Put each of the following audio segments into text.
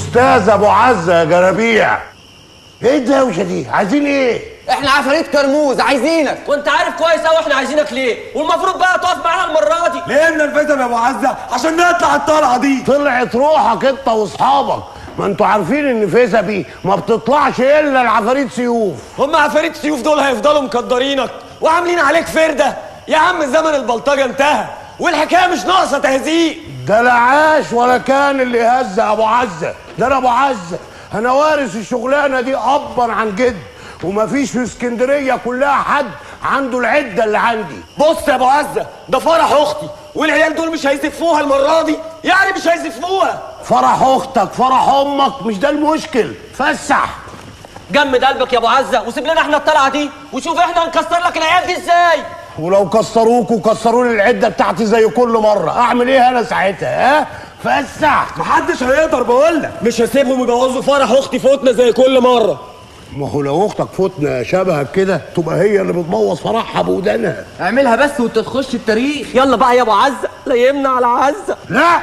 الاستاذ ابو عزه يا جرابيع ايه الدوشه دي عايزين ايه احنا عفاريت كرموز عايزينك وانت عارف كويس قوي احنا عايزينك ليه والمفروض بقى تقف معانا المره دي ليه الفيزا يا ابو عزه عشان نطلع الطلعه دي طلعت روحك انت واصحابك ما انتوا عارفين ان فيزبي ما بتطلعش الا العفاريت سيوف هم عفاريت سيوف دول هيفضلوا مقدرينك وعاملين عليك فرده يا عم زمن البلطجه انتهى والحكايه مش ناقصه تهزيق ده لا عاش ولا كان اللي هز ابو عزه ده انا ابو عزه انا وارث الشغلانه دي ابا عن جد ومفيش في اسكندريه كلها حد عنده العده اللي عندي بص يا ابو عزه ده فرح اختي والعيال دول مش هيزفوها المره دي يعني مش هيزفوها فرح اختك فرح امك مش ده المشكل فسح جمد قلبك يا ابو عزه وسيب لنا احنا الطلعه دي وشوف احنا هنكسر لك العيال دي ازاي ولو كسروك وكسروا لي العده بتاعتي زي كل مره اعمل ايه انا ساعتها ها فسح محدش هيقدر بقول لك مش هسيبهم يبوظوا فرح اختي فوتنا زي كل مره ما هو لو اختك فتنه شبهك كده تبقى هي اللي بتبوظ فرحها بودانها اعملها بس وانت تخش التاريخ يلا بقى يا ابو عزه ليمنا على عزه لا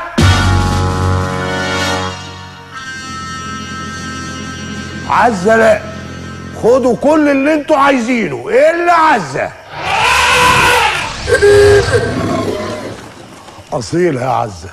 عزة لا خدوا كل اللي انتوا عايزينه الا عزة اصيل يا عزة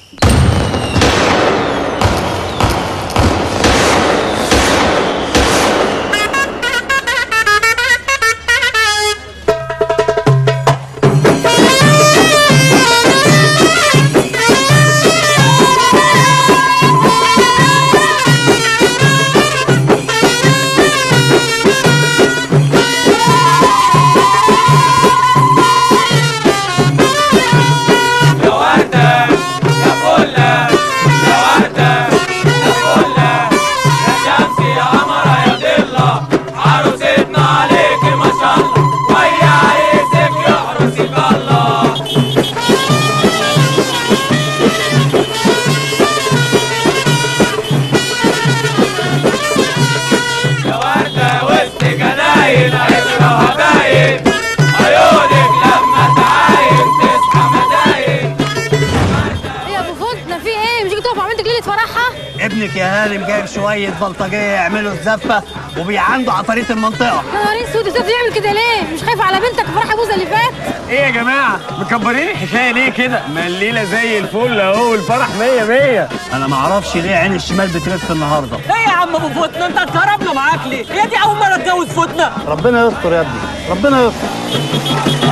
ايه يا ابو فضل في ايه مش تيجي تقف مع بنتك ليله فرحها ابنك يا هانم جايب شوية بلطجية يعملوا الزفة وبيعندوا عفاريت المنطقة يا نهار اسود استاذ يعمل كده ليه مش خايف على بنتك في فرح ابوزه اللي فات ايه يا جماعه مكبرين الحكايه ليه كده ما الليله زي الفل اهو الفرح مية مية أنا معرفش ليه عين الشمال بتلف النهاردة ايه يا عم ابو فتنه انت اتكرمنا معاك ليه هي دي اول مره اتجوز فتنه ربنا يستر يا ابني ربنا يستر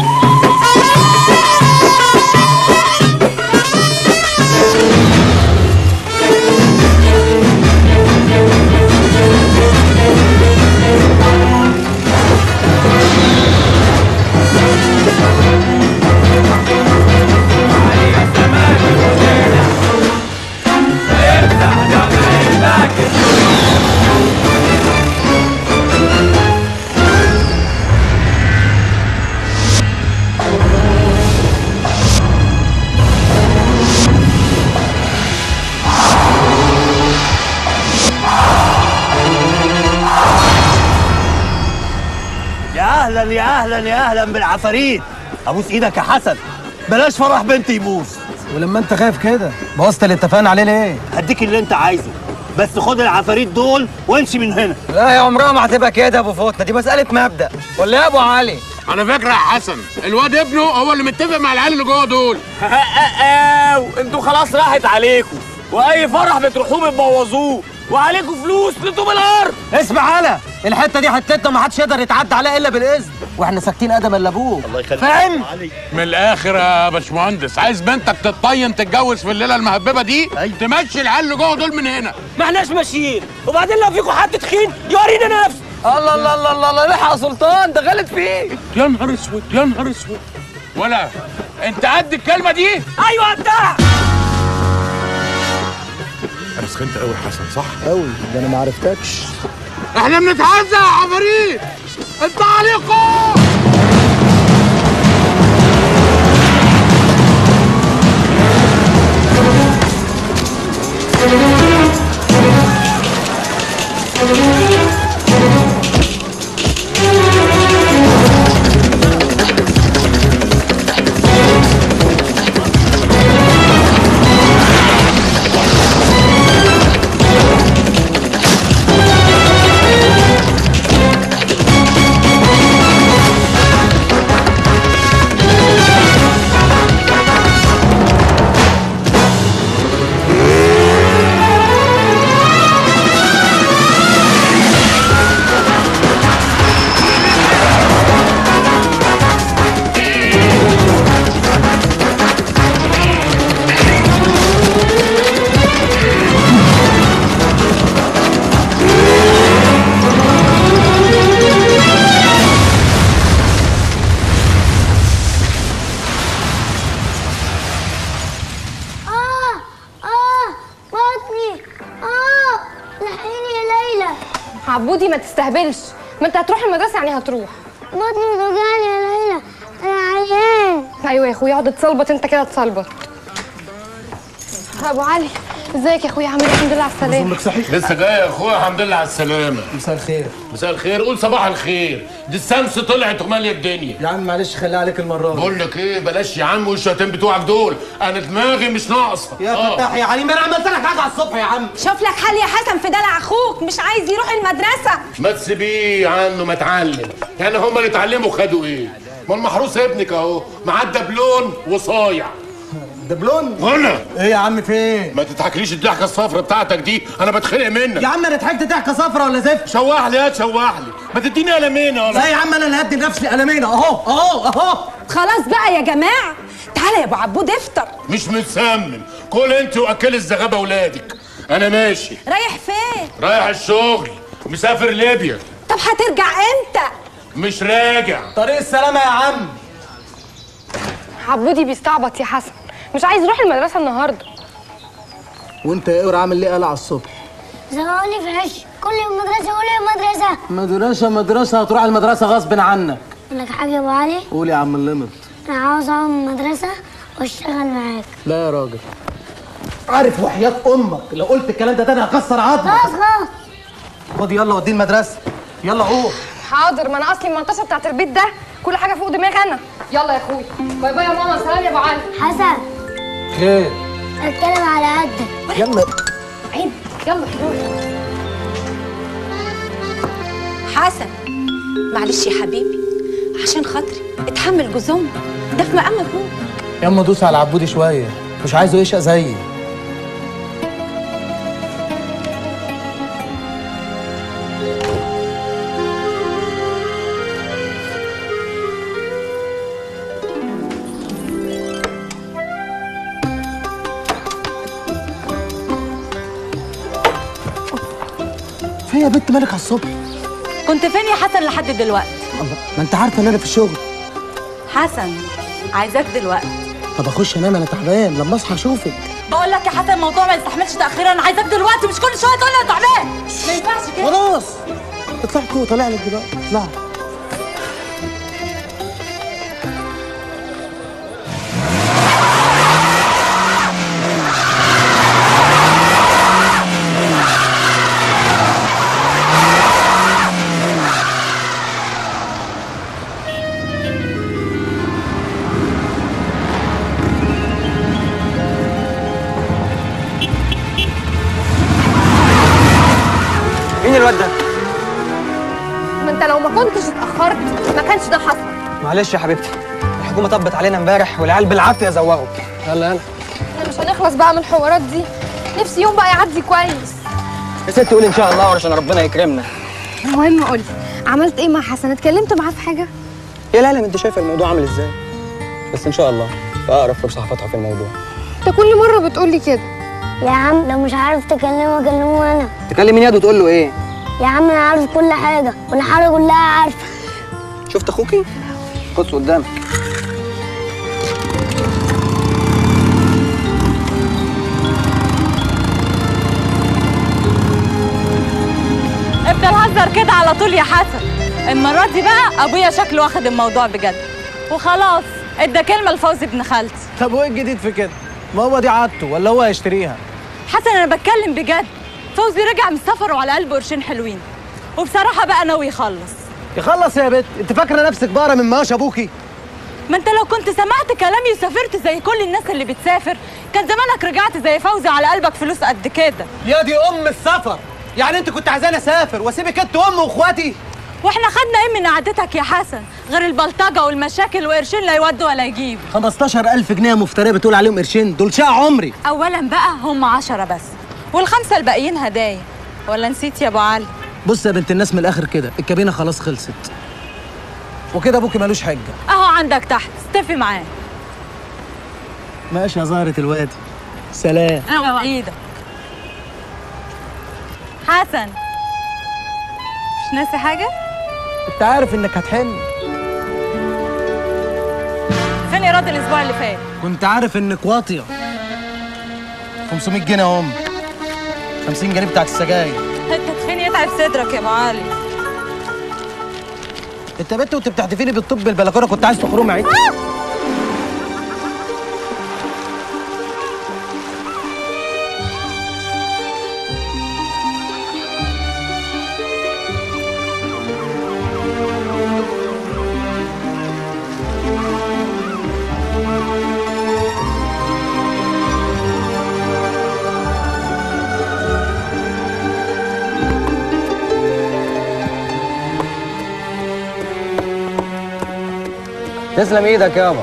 يا أهلا يا أهلا يا أهلا بالعفاريت أبوس إيدك يا حسن بلاش فرح بنتي يبوظ ولما انت خايف كده بوظت اللي اتفقنا عليه ليه هديك اللي أنت عايزه بس خد العفاريت دول وامشي من هنا لا يا عمرها ما هتبقى كده يا ابو فتنه دي مساله مبدا ولا يا ابو علي على فكره يا حسن الواد ابنه هو اللي متفق مع العيال اللي جوه دول انتوا خلاص راحت عليكم واي فرح بتروحوه بتبوظوه وعليكم فلوس لطوب الارض اسمع انا الحته دي حتتنا ما حدش يقدر يتعدى عليها الا بالاذن واحنا ساكتين ادم الا ابوك الله يخليك فاهم من الاخر يا باشمهندس عايز بنتك تتطين تتجوز في الليله المهببه دي أيوة. تمشي العيال اللي جوه دول من هنا ما احناش ماشيين وبعدين لو فيكم حد تخين يورينا نفسه الله الله الله الله الله الحق يا سلطان ده غلط فيه يا نهار اسود يا نهار اسود ولا انت قد الكلمه دي ايوه انت انا سخنت قوي حسن صح قوي ده انا ما عرفتكش احنا بنتعزى يا عفاريت انت عليكم عبودي ما تستهبلش ما انت هتروح المدرسه يعني هتروح بطني بتوجعني يا ليلى انا عيان ايوه يا اخويا اقعد تصلبط انت كده تصلبط ابو علي ازيك يا اخويا عامل ايه الحمد لله على السلامه لسه جاي يا اخويا الحمد لله على السلامه مساء الخير مساء الخير قول صباح الخير دي الشمس طلعت وماليه الدنيا يا عم معلش خليها عليك المره دي بقول لك ايه بلاش يا عم والشياطين بتوعك دول انا دماغي مش ناقصه يا آه. فتاح يا علي ما انا عملت لك حاجه على الصبح يا عم شوف لك حل يا حسن في دلع اخوك مش عايز يروح المدرسه ما تسيبيه عنه ما اتعلم يعني هم اللي اتعلموا خدوا ايه ما المحروس ابنك اهو معاه دبلون وصايع دبلون هنا ايه يا عم فين ما تضحكليش الضحكه الصفرا بتاعتك دي انا بتخنق منك يا عم انا ضحكت ضحكه صفرا ولا زفت شوح لي يا تشوح لي ما تديني قلمين ولا لا يا عم انا اللي هدي لنفسي قلمين اهو اهو اهو خلاص بقى يا جماعه تعالى يا ابو عبود افطر مش متسمم كل انت واكل الزغابه اولادك انا ماشي رايح فين رايح الشغل مسافر ليبيا طب هترجع امتى مش راجع طريق السلامه يا عم عبودي بيستعبط يا حسن مش عايز يروح المدرسه النهارده وانت يا قرع عامل ليه قلع الصبح زماني في عش كل يوم مدرسه كل يوم مدرسه مدرسه مدرسه هتروح المدرسه غصب عنك اقول لك حاجه يا ابو علي قول يا عم اللمط انا عاوز اقعد من المدرسه واشتغل معاك لا يا راجل عارف وحياة امك لو قلت الكلام ده تاني هكسر عظمك خلاص خلاص خد يلا وديه المدرسه يلا قوم حاضر ما انا اصلي المنتصف بتاعت البيت ده كل حاجه فوق دماغي انا يلا يا اخويا باي باي يا ماما سلام يا ابو علي حسن خير اتكلم على قدك يلا عيب يلا حلوه حسن معلش يا حبيبي عشان خاطري اتحمل جوز امك ده في مقام ابوك ياما دوس على عبودي شويه مش عايزه يشقى زيي في يا بنت مالك على الصبح كنت فين يا حسن لحد دلوقتي الله ما انت عارفه ان انا في الشغل حسن عايزاك دلوقتي طب اخش انام انا تعبان لما اصحى اشوفك بقول لك يا حسن الموضوع ما يستحملش تاخير انا عايزاك دلوقتي مش كل شويه تقول لي انا تعبان ما ينفعش كده خلاص اطلع فوق طالع لك دلوقتي اطلع مين الواد ده ما انت لو ما كنتش اتاخرت ما كانش ده حصل معلش يا حبيبتي الحكومه طبت علينا امبارح والعيال بالعافيه زوغوا يلا يلا احنا مش هنخلص بقى من الحوارات دي نفسي يوم بقى يعدي كويس يا ست قولي ان شاء الله علشان ربنا يكرمنا المهم قولي عملت ايه مع حسن اتكلمت معاه في حاجه يا لا انت شايفه الموضوع عامل ازاي بس ان شاء الله في اقرب فرصه هفتحه في الموضوع انت كل مره بتقولي كده يا عم لو مش عارف تكلمه كلمه انا تكلم ياد وتقول له ايه يا عم انا عارف كل حاجه والحاره كلها عارفه شفت اخوكي خد قدامك افضل هزر كده على طول يا حسن المرة دي بقى ابويا شكله واخد الموضوع بجد وخلاص ادى كلمة لفوزي ابن خالتي طب وايه الجديد في كده ما هو دي عادته ولا هو هيشتريها حسن انا بتكلم بجد فوزي رجع من السفر وعلى قلبه قرشين حلوين وبصراحة بقى ناوي يخلص يخلص يا بت انت فاكره نفسك بقره من معاش ابوكي ما انت لو كنت سمعت كلامي وسافرت زي كل الناس اللي بتسافر كان زمانك رجعت زي فوزي على قلبك فلوس قد كده يا دي ام السفر يعني انت كنت عايزاني اسافر واسيبك انت وامي واخواتي واحنا خدنا ايه من قعدتك يا حسن غير البلطجة والمشاكل وقرشين لا يودوا ولا يجيبوا 15000 جنيه مفتريه بتقول عليهم قرشين دول شقى عمري اولا بقى هم عشرة بس والخمسة الباقيين هدايا ولا نسيت يا ابو علي بص يا بنت الناس من الاخر كده الكابينه خلاص خلصت وكده ابوكي ملوش حجه اهو عندك تحت استفي معاه ماشي يا زهرة الوادي سلام اوعى ايدك حسن مش ناسي حاجة؟ انت عارف انك هتحن فين ايراد الاسبوع اللي فات؟ كنت عارف انك واطيه 500 جنيه اهم 50 جنيه بتاعت السجاير انت تخين يتعب صدرك يا ابو علي انت بنت وانت بتحدفيني بالطب بالبلكونه كنت عايز تخرمي عيني تسلم ايدك يابا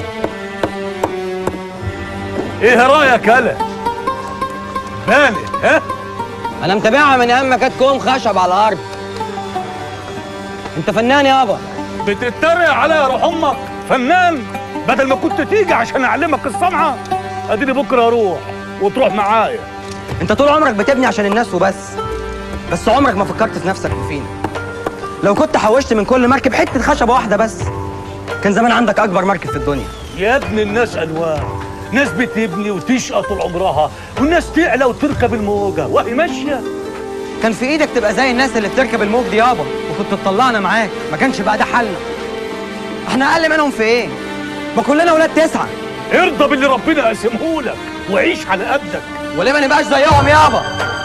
ايه رايك هلا مالك ها انا متابعها من ايام ما كانت كوم خشب على الارض انت فنان يابا بتتريق عليا يا روح امك فنان بدل ما كنت تيجي عشان اعلمك الصنعه اديني بكره اروح وتروح معايا انت طول عمرك بتبني عشان الناس وبس بس عمرك ما فكرت في نفسك وفينا لو كنت حوشت من كل مركب حته خشبه واحده بس كان زمان عندك اكبر مركب في الدنيا يا ابن الناس انواع ناس بتبني وتشقى طول عمرها وناس تعلى وتركب الموجه وهي ماشيه كان في ايدك تبقى زي الناس اللي بتركب الموج دي يابا وكنت تطلعنا معاك ما كانش بقى ده حالنا احنا اقل منهم في ايه ما كلنا ولاد تسعه ارضى باللي ربنا قاسمهولك وعيش على قدك وليه ما نبقاش زيهم يابا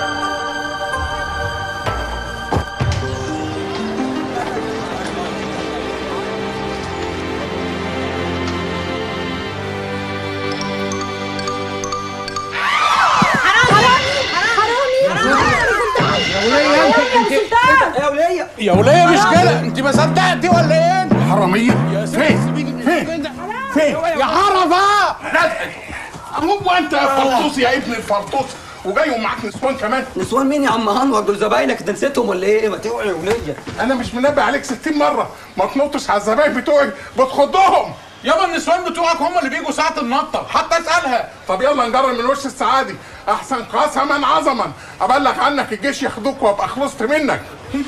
يا وليه يا وليه مش كده انت ما صدقتي ولا ايه حراميه فين فين فين يا عرفه هو انت يا فرطوس يا ابن الفرطوس وجاي ومعاك نسوان كمان نسوان مين يا عم انور دول زباينك انت نسيتهم ولا ايه ما توعي يا وليه انا مش منبه عليك 60 مره ما تنطش على الزباين بتوعي بتخضهم يابا النسوان بتوعك هم اللي بيجوا ساعة النطة حتى اسألها طب يلا نجرب من وش السعادي احسن قسما عظما ابلغ عنك الجيش ياخدوك وابقى خلصت منك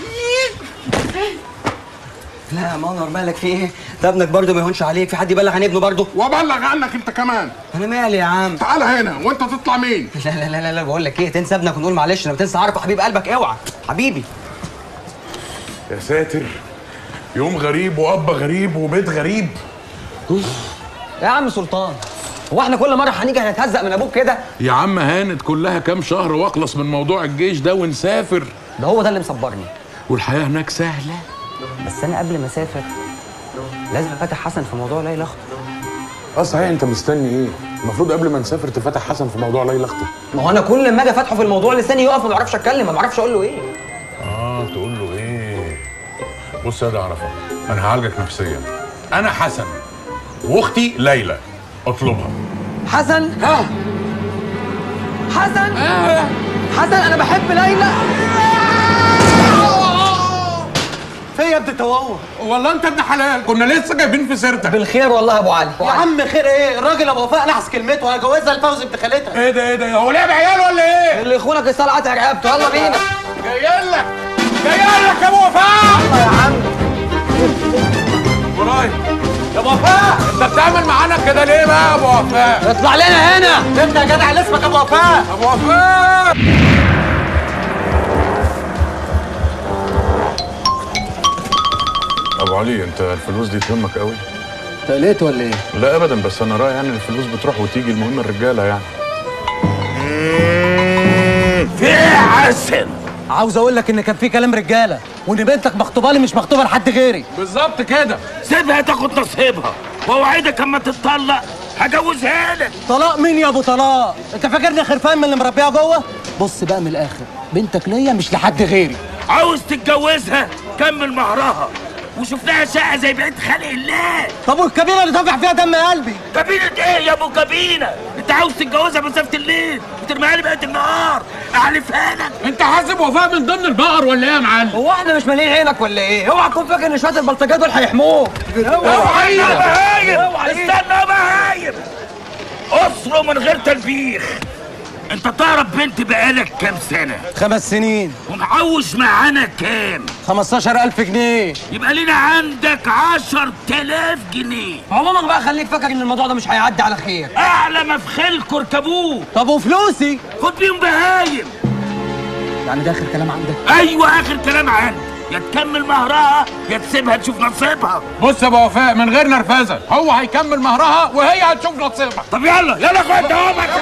لا يا منور مالك في ايه ده ابنك برضه ما يهونش عليك في حد يبلغ عن ابنه برضه وابلغ عنك انت كمان انا مالي يا عم تعال هنا وانت تطلع مين لا لا لا لا, لا بقول لك ايه تنسى ابنك ونقول معلش لما تنسى عارف حبيب قلبك اوعى حبيبي يا ساتر يوم غريب واب غريب وبيت غريب يا عم سلطان هو احنا كل مره هنيجي هنتهزق من ابوك كده يا عم هانت كلها كام شهر واخلص من موضوع الجيش ده ونسافر ده هو ده اللي مصبرني والحياة هناك سهلة بس انا قبل ما اسافر لازم افتح حسن في موضوع ليلى اخته اه صحيح انت مستني ايه؟ المفروض قبل ما نسافر تفتح حسن في موضوع ليلى اخته ما هو انا كل ما اجي فاتحه في الموضوع لساني يقف ما بعرفش اتكلم ما بعرفش اقول له ايه اه تقول له ايه؟ بص يا ده عرفه انا هعالجك نفسيا انا حسن واختي ليلى اطلبها حسن ها حسن حسن انا بحب ليلى فين يا ابن توهو والله انت ابن حلال كنا لسه جايبين في سيرتك بالخير والله يا ابو علي يا عم خير ايه الراجل ابو وفاء نحس كلمته هجوزها لفوزي ابن خالتها ايه ده ايه ده هو لعب عيال ولا ايه؟ اللي يخونك يصلي قطع رقبته يلا بينا جاي لك جاي لك يا ابو وفاء يلا يا عم وراي يا ابو وفاء انت بتعمل معانا كده ليه بقى يا ابو وفاء؟ اطلع لنا هنا انت يا جدع اللي اسمك ابو وفاء ابو وفاء ابو علي انت الفلوس دي تهمك قوي تقلقت ولا ايه؟ لا ابدا بس انا رايي يعني الفلوس بتروح وتيجي المهم الرجاله يعني في حسن عاوز اقول لك ان كان في كلام رجاله وان بنتك مخطوبه لي مش مخطوبه لحد غيري بالظبط كده سيبها تاخد نصيبها واوعدك اما تتطلق هجوزها لك طلاق مين يا ابو طلاق انت فاكرني خرفان من اللي مربيها جوه بص بقى من الاخر بنتك ليا مش لحد غيري عاوز تتجوزها كمل مهرها وشوف لها شقه زي بقيه خلق الله طب والكبيره اللي دافع فيها دم قلبي كابينة ايه يا ابو كابينة؟ انت عاوز تتجوزها مسافة الليل وترميها لي بقية النهار احلفها لك انت حاسب وفاء من ضمن البقر ولا ايه يا معلم؟ هو احنا مش مالين عينك ولا ايه؟ اوعى تكون فاكر ان شويه البلطجات دول هيحموك اوعى يا بهايم استنى يا بهايم اسره من غير تلبيخ انت تعرف بنت بقالك كام سنة خمس سنين ومعوش معانا كام 15000 جنيه يبقى لنا عندك عشر تلاف جنيه عموما بقى خليك فاكر ان الموضوع ده مش هيعدي على خير اعلى ما في خيلكوا اركبوه طب وفلوسي خد بيهم بهايم يعني ده اخر كلام عندك ايوه اخر كلام عندي يا تكمل مهرها يا تسيبها تشوف نصيبها بص يا ابو وفاء من غير نرفزه هو هيكمل مهرها وهي هتشوف نصيبها طب يلا يلا خد اهو مع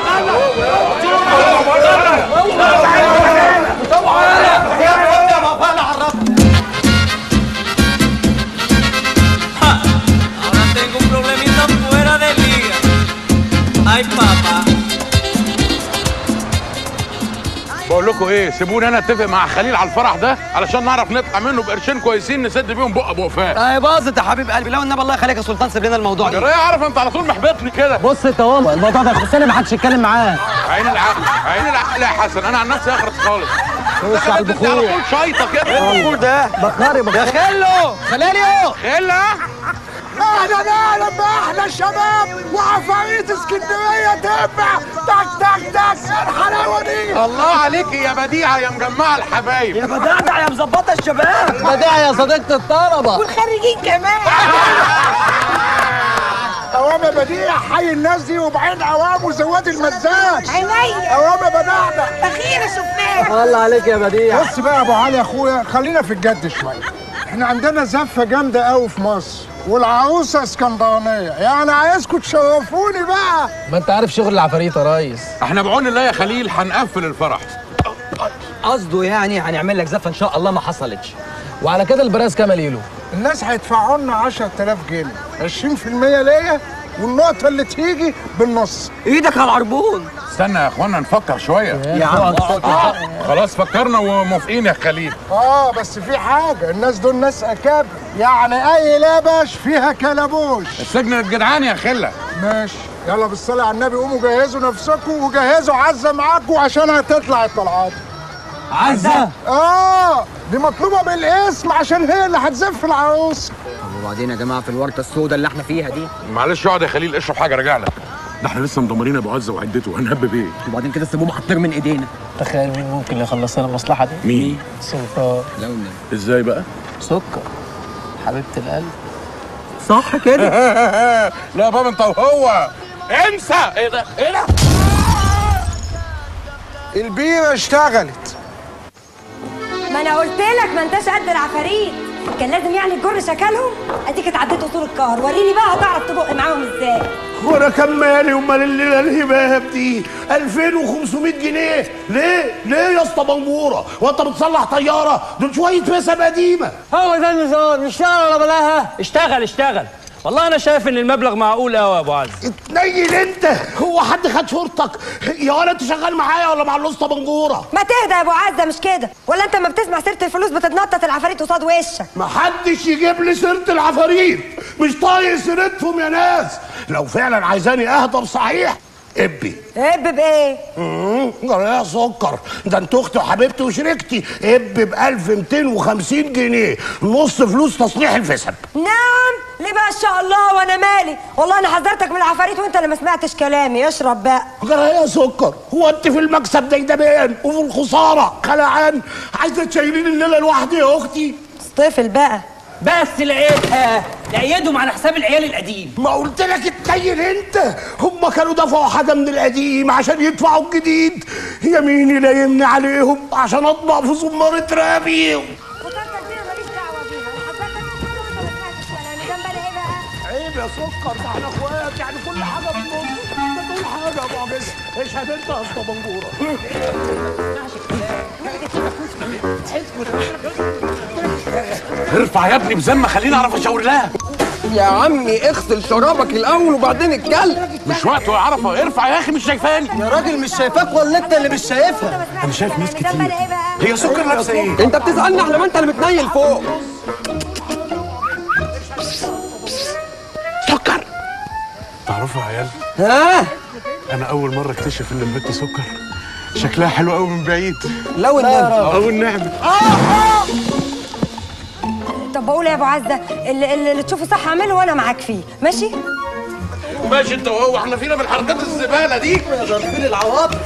Ahora tengo un problemita fuera de liga. Ay, papá. بقول لكم ايه سيبوني انا اتفق مع خليل على الفرح ده علشان نعرف نطلع منه بقرشين كويسين نسد بيهم بق ابو وفاء اه باظت يا حبيب قلبي لو النبي الله يخليك يا سلطان سيب لنا الموضوع ده يا عارف انت على طول محبطني كده بص انت هو الموضوع ده يخصني ما حدش يتكلم معاه عين العقل عين العقل يا حسن انا عن نفسي اخرس خالص خش على انت على البخور طول شايطه كده ايه البخور ده بخاري بخاري يا خلو خلاليو خله اهلا اهلا باحلى الشباب وعفاريت اسكندريه تبع تك تك تك إيه الحلاوه دي الله عليك يا بديعه يا مجمعه الحبايب يا بدعدع يا مظبطه الشباب بديع يا صديقة الطلبة والخريجين كمان قوام بديع حي الناس دي وبعين قوام وزواد المزاج عينيا قوام بدعدع اخيرا شفناه الله عليك يا بديع بص بقى يا ابو علي يا اخويا خلينا في الجد شويه احنا عندنا زفه جامده قوي في مصر والعروسه اسكندرانيه يعني عايزكم تشرفوني بقى ما انت عارف شغل العفاريت يا ريس احنا بعون الله يا خليل هنقفل الفرح قصده يعني هنعمل لك زفه ان شاء الله ما حصلتش وعلى كده البراس كام ليلو الناس هيدفعوا لنا 10000 جنيه 20% ليا والنقطه اللي تيجي بالنص ايدك على العربون استنى يا اخوانا نفكر شويه يا عم خلاص فكرنا وموافقين يا خليل اه بس في حاجه الناس دول ناس اكابر يعني اي لبش فيها كلبوش السجن الجدعان يا خله ماشي يلا بالصلاة على النبي قوموا جهزوا نفسكم وجهزوا عزة معاكم عشان هتطلع الطلعات عزة اه دي مطلوبة بالاسم عشان هي اللي هتزف العروس طب وبعدين يا جماعه في الورطه السوداء اللي احنا فيها دي معلش اقعد يا خليل اشرب حاجه راجع لك ده احنا لسه مدمرين ابو عزه وعدته هنهب بايه وبعدين كده سيبوه محطر من ايدينا تخيل مين ممكن يخلص لنا المصلحة دي مين سلطان لو النبي ازاي بقى سكر حبيبة القلب صح كده لا بابا انت وهو انسى ايه ده ايه ده البيرة اشتغلت ما انا قلت لك ما انتش قد العفاريت كان لازم يعني تجر شكلهم اديك اتعديت اصول القهر وريني بقى هتعرف تبق معاهم ازاي وانا كان مالي امال الليله الهباب دي 2500 جنيه ليه ليه يا اسطى منبوره وانت بتصلح طياره دول شويه فسب قديمه هو ده النظام اشتغل ولا بلاها اشتغل اشتغل والله انا شايف ان المبلغ معقول قوي يا ابو عز اتنيل انت هو حد خد شورتك يا ولا انت شغال معايا ولا مع الاسطى منجوره ما تهدى يا ابو عزه مش كده ولا انت لما بتسمع سيره الفلوس بتتنطط العفاريت قصاد وشك محدش يجيب لي سيره العفاريت مش طايق سيرتهم يا ناس لو فعلا عايزاني اهدر صحيح ابي اب بايه امم يا سكر ده انت اختي وحبيبتي وشريكتي اب ب 1250 جنيه نص فلوس تصليح الفسب نعم ليه بقى ان شاء الله وانا مالي والله انا حذرتك من العفاريت وانت اللي ما سمعتش كلامي اشرب بقى يا سكر هو انت في المكسب ديدبان وفي الخساره خلعان عايزه تشيلين الليله لوحدي يا اختي طفل بقى بس لقيتها لقيتهم على حساب العيال القديم ما قلت لك اتنيل انت هم كانوا دفعوا حاجه من القديم عشان يدفعوا الجديد يميني لا يمني عليهم عشان اطبع في زمارة رابي عيب يا سكر ده احنا اخوات يعني كل حاجه بنص ده كل حاجه يا ابو عبيس اشهد انت يا اسطى بنجوره ارفع يا ابني بذمه خليني اعرف اشاور لها يا عمي اغسل شرابك الاول وبعدين اتكلم مش وقته يا عرفه ارفع يا اخي مش شايفاني يا راجل مش شايفاك ولا انت اللي مش شايفها انا شايف ناس كتير هي سكر لابسه ايه انت بتسالني احنا ما انت اللي متنيل فوق سكر تعرفوا يا عيال ها انا اول مره اكتشف ان البت سكر شكلها حلو قوي من بعيد لو النبي او النعمه طب بقول يا ابو عزه اللي, اللي اللي تشوفه صح اعمله وانا معاك فيه ماشي ماشي انت وهو احنا فينا من حركات الزباله دي ضاربين العواطف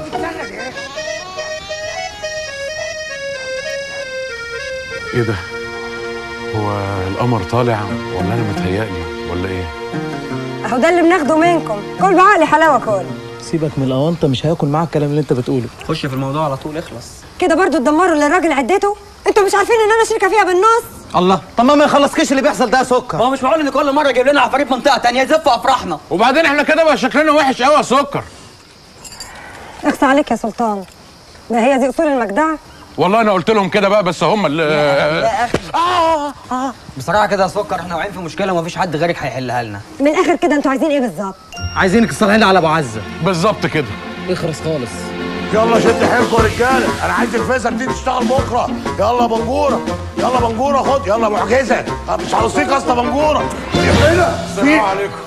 ايه ده هو القمر طالع ولا انا متهيألي ولا ايه اهو ده اللي بناخده منكم كل بعقل حلاوه كل سيبك من الاونطه مش هياكل معاك الكلام اللي انت بتقوله خش في الموضوع على طول اخلص كده برضو تدمروا للراجل عدته انتوا مش عارفين ان انا شركه فيها بالنص الله طب ما ما يخلصكش اللي بيحصل ده يا سكر هو مش معقول ان كل مره يجيب لنا عفاريت منطقه تانية يزف افراحنا وبعدين احنا كده بقى شكلنا وحش قوي يا سكر اخصى عليك يا سلطان ما هي دي اصول المجدعه والله انا قلت لهم كده بقى بس هم اللي يا اخي اه اه بصراحه كده يا سكر احنا واقعين في مشكله ومفيش حد غيرك هيحلها لنا من الاخر كده انتوا عايزين ايه بالظبط عايزينك تصلحين على ابو عزه بالظبط كده اخرس خالص يلا شد حيلكم يا رجاله انا عايز الفيزا دي تشتغل بكره يلا بنجوره يلا بنجوره خد يلا معجزه أه، مش هوصيك يا اسطى بنجوره هنا السلام عليكم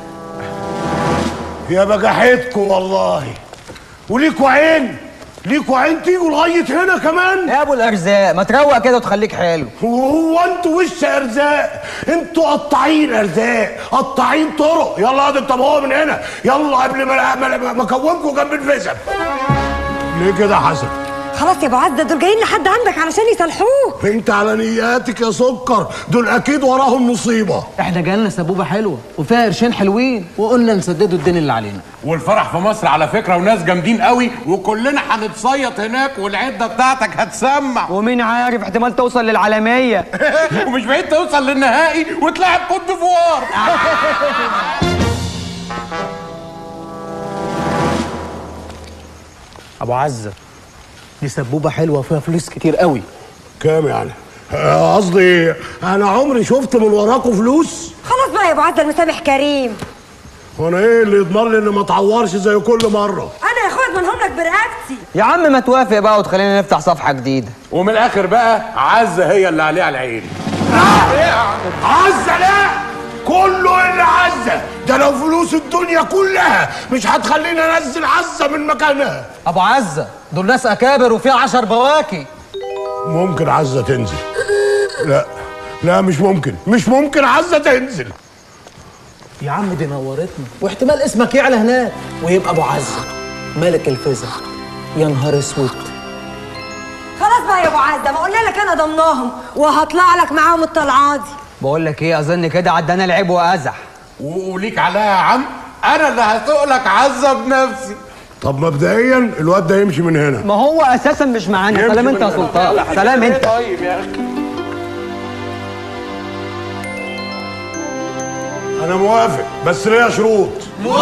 يا بجحتكم والله وليكوا عين ليكوا عين تيجوا لغايه هنا كمان يا ابو الارزاق ما تروق كده وتخليك حلو هو انتوا وش ارزاق انتوا قطاعين ارزاق قطاعين طرق يلا قد انت هو من هنا يلا قبل ما ما, ما, ما اكومكم جنب الفيزا ليه كده يا حسن خلاص يا ابو عزه دول جايين لحد عندك علشان يصلحوك انت على نياتك يا سكر دول اكيد وراهم مصيبه احنا جالنا سبوبه حلوه وفيها قرشين حلوين وقلنا نسددوا الدين اللي علينا والفرح في مصر على فكره وناس جامدين قوي وكلنا هنتصيط هناك والعده بتاعتك هتسمع ومين عارف احتمال توصل للعالميه ومش بعيد توصل للنهائي وتلعب كوت ديفوار ابو عزه دي سبوبه حلوه وفيها فلوس كتير قوي كام يعني آه، قصدي انا عمري شفت من وراكم فلوس خلاص بقى يا ابو عزه المسامح كريم وانا ايه اللي يضمن لي اني ما اتعورش زي كل مره انا يا اخويا اضمنهم لك برقبتي يا عم ما توافق بقى وتخلينا نفتح صفحه جديده ومن الاخر بقى عزه هي اللي عليها العين عزة لا كله الا عزة ده لو فلوس الدنيا كلها مش هتخليني انزل عزة من مكانها ابو عزه دول ناس اكابر وفيها عشر بواكي ممكن عزة تنزل لا لا مش ممكن مش ممكن عزة تنزل يا عم دي نورتنا واحتمال اسمك يعلى هناك ويبقى ابو عزه ملك الفزع يا نهار اسود خلاص بقى يا ابو عزه ما قلنا لك انا ضمناهم وهطلع لك معاهم الطلعه دي بقول لك ايه اظن كده عدانا العيب وازح وليك عليها يا عم انا اللي هسوق لك عزه بنفسي طب مبدئيا الواد ده يمشي من هنا ما هو اساسا مش معانا يمشي سلام انت من يا هنا. سلطان سلام انت طيب يا اخي انا موافق بس ليا شروط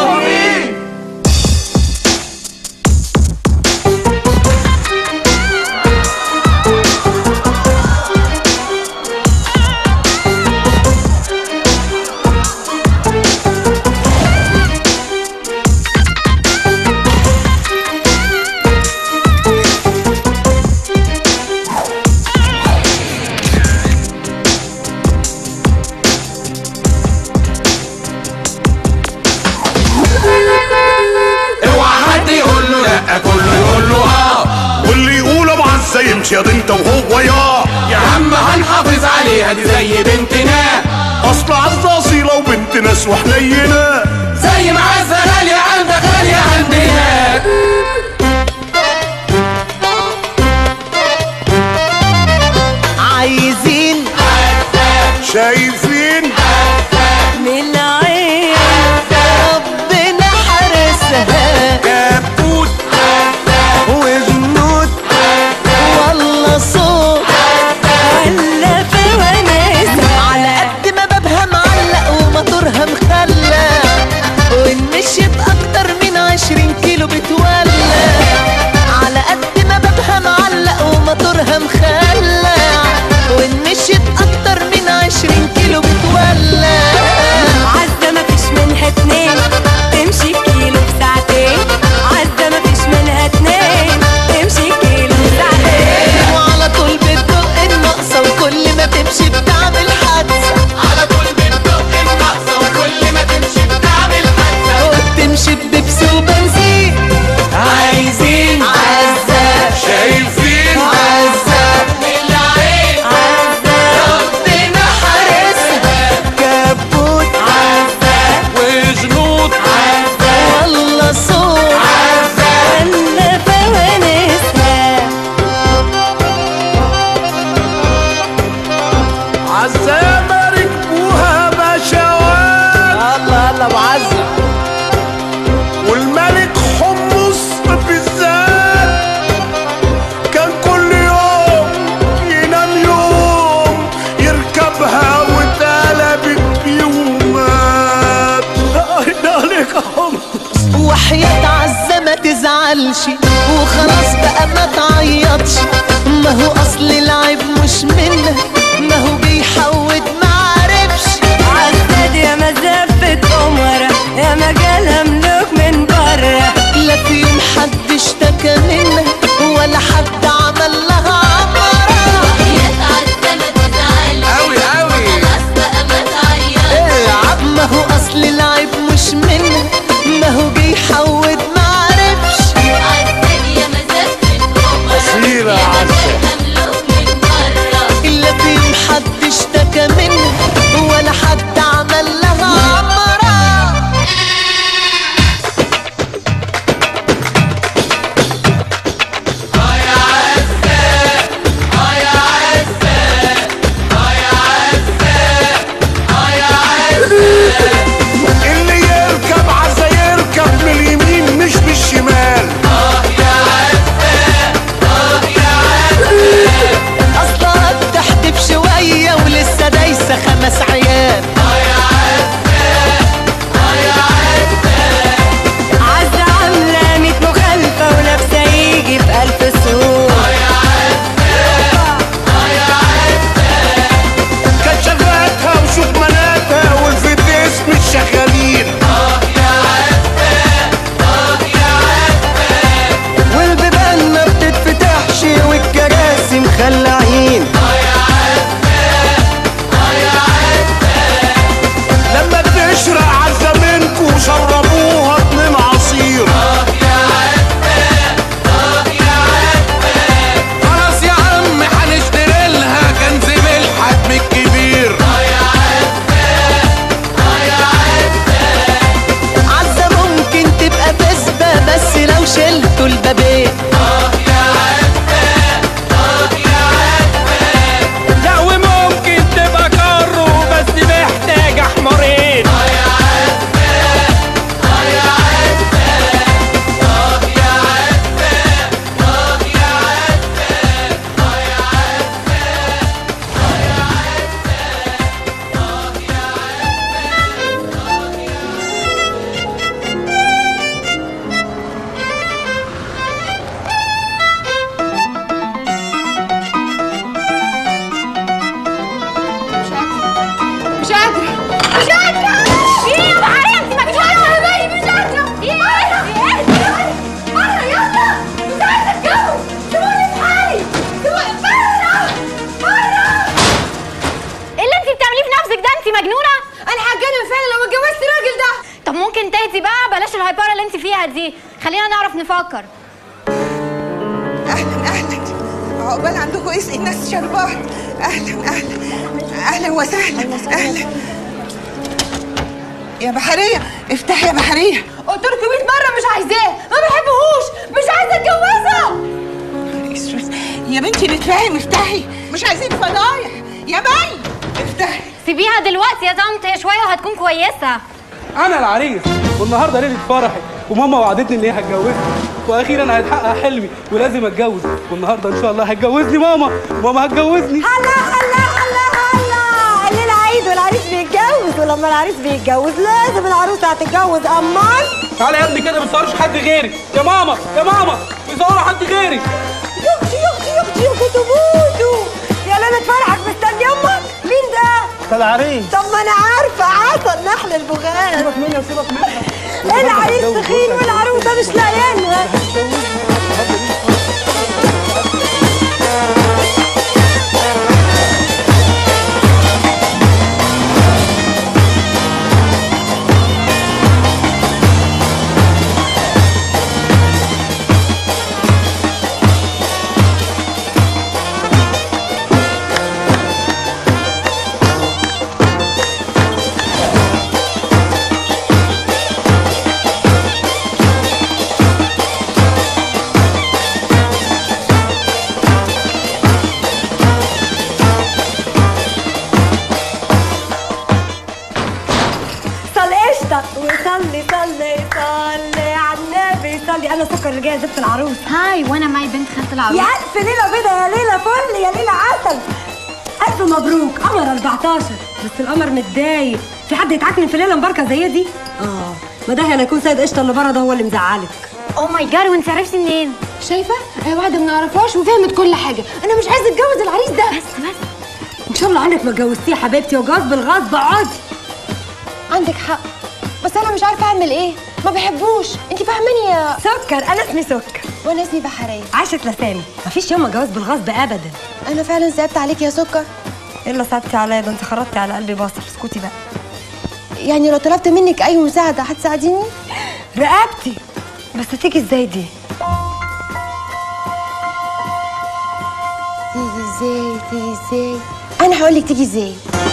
اوعى حد يقول له لا كله يقول له اه واللي يقول ابو عزة يمشي يا دي انت وهو يا يا عم هنحافظ عليها دي زي بنتنا اصل عزة اصيلة وبنت ناس وحنينة زي ما عزة غالية عندك غالية عندنا عايزين شايفين من العين ربنا حارسها كبوت وجنود والله صوت ولا فوانيس على قد ما بابها معلق وموتورها مخلى وان مشيت اكتر من عشرين كيلو بتولع وخلاص بقى ما تعيطش ما هو اصل العيب مش منك ما هو بيحود معرفش عالسد يا مزفة قمرة يا مجالها ملوك من برا لا في يوم حد اشتكى منك ولا حد عمل لها عمرة قوي قوي العب ما هو اصل العيب مش منك ما هو بيحود معرفش أصيلة يا عسل إلا في يوم حد اشتكى منك ولا حد عمل لها عمرة اللي يركب عايز يركب من اليمين مش بالشمال اصلها بتحدف شوية ولسه دايسة خمس عيال عزة عاملة ميت مخالفة ولابسة يجي في ألف سوق كشفاتها وشوف مناتها والفتيس مش شغالين والبيبان ما بتتفتحش والكراسي مخلعين لما بتشرق عزة منكوا شربوها اتنين عصير خلاص يا عم هنشتري لها كنز بالحجم الكبير عزة ممكن تبقى فاسدة بس لو شلتوا البابين لا وممكن تبقى كارو بس محتاج حمارين مش قادرة مش قادرة ايه يا بحرية انت مش قادرة يا بني مش قادرة ايه ايه ايه مرة يلا مش عايزة اتجوز سيبوني في حالي سيبوني مرة مرة ايه اللي انت بتعمليه في نفسك ده انت مجنونة انا هتجنن فعلا لو اتجوزت الراجل ده طب ممكن تهدي بقى بلاش الهايبره اللي انت فيها دي خلينا نعرف نفكر اهلا اهلا عقبال عندكم ايه الناس شربات اهلا اهلا اهلا وسهلا اهلا يا بحريه افتحي يا بحريه قلت لكم 100 مره مش عايزاه ما بحبهوش مش عايزه اتجوزه يا بنتي نتفاهم افتحي مش عايزين فضايح يا بي افتحي سيبيها دلوقتي يا طنط هي شويه وهتكون كويسه انا العريس والنهارده ليله فرحي وماما وعدتني ان هي هتجوزني واخيرا هيتحقق حلمي ولازم اتجوز والنهارده ان شاء الله هتجوزني ماما ماما هتجوزني هلا هلا هلا هلا الليلة عيد والعريس بيتجوز ولما العريس بيتجوز لازم العروسة هتتجوز أمال تعالى يا ابني كده ما تصورش حد غيري يا ماما يا ماما بيصوروا حد غيري يا اختي يا اختي يا اختي يا كنت بوتو يا ليلة فرحك مستني امك مين ده؟ ده العريس طب ما انا عارفة عسل نحل البغال سيبك منها سيبك منها العريس تخين والعروسة مش لاقيينها صل قشطة وصلي صلي صلي على النبي صلي أنا سكر اللي جاية زفت العروس هاي وانا معي بنت خالة العروس يا ألف ليلة بيضة يا ليلة فل يا ليلة عسل ألف مبروك قمر 14 بس القمر متضايق في حد يتعكنن في ليلة مباركة زي دي؟ اه ما ده يعني يكون سيد قشطة اللي بره ده هو اللي مزعلك او ماي جاد وانت عرفتي منين شايفه هي واحده ما نعرفهاش وفهمت كل حاجه انا مش عايزه اتجوز العريس ده بس بس ان شاء الله عمرك ما اتجوزتيه يا حبيبتي وجواز بالغصب عادي عندك حق بس انا مش عارفه اعمل ايه ما بحبوش انت فاهماني يا سكر انا اسمي سكر وانا اسمي بحريه عاشت لسامي مفيش يوم جواز بالغصب ابدا انا فعلا صعبت عليك يا سكر الا صعبتي عليا ده انت خرجتي على قلبي بصر اسكتي بقى يعني لو طلبت منك اي مساعده هتساعديني رقبتي بس تيجي ازاي دي تيجي ازاي تيجي ازاي انا هقول لك تيجي ازاي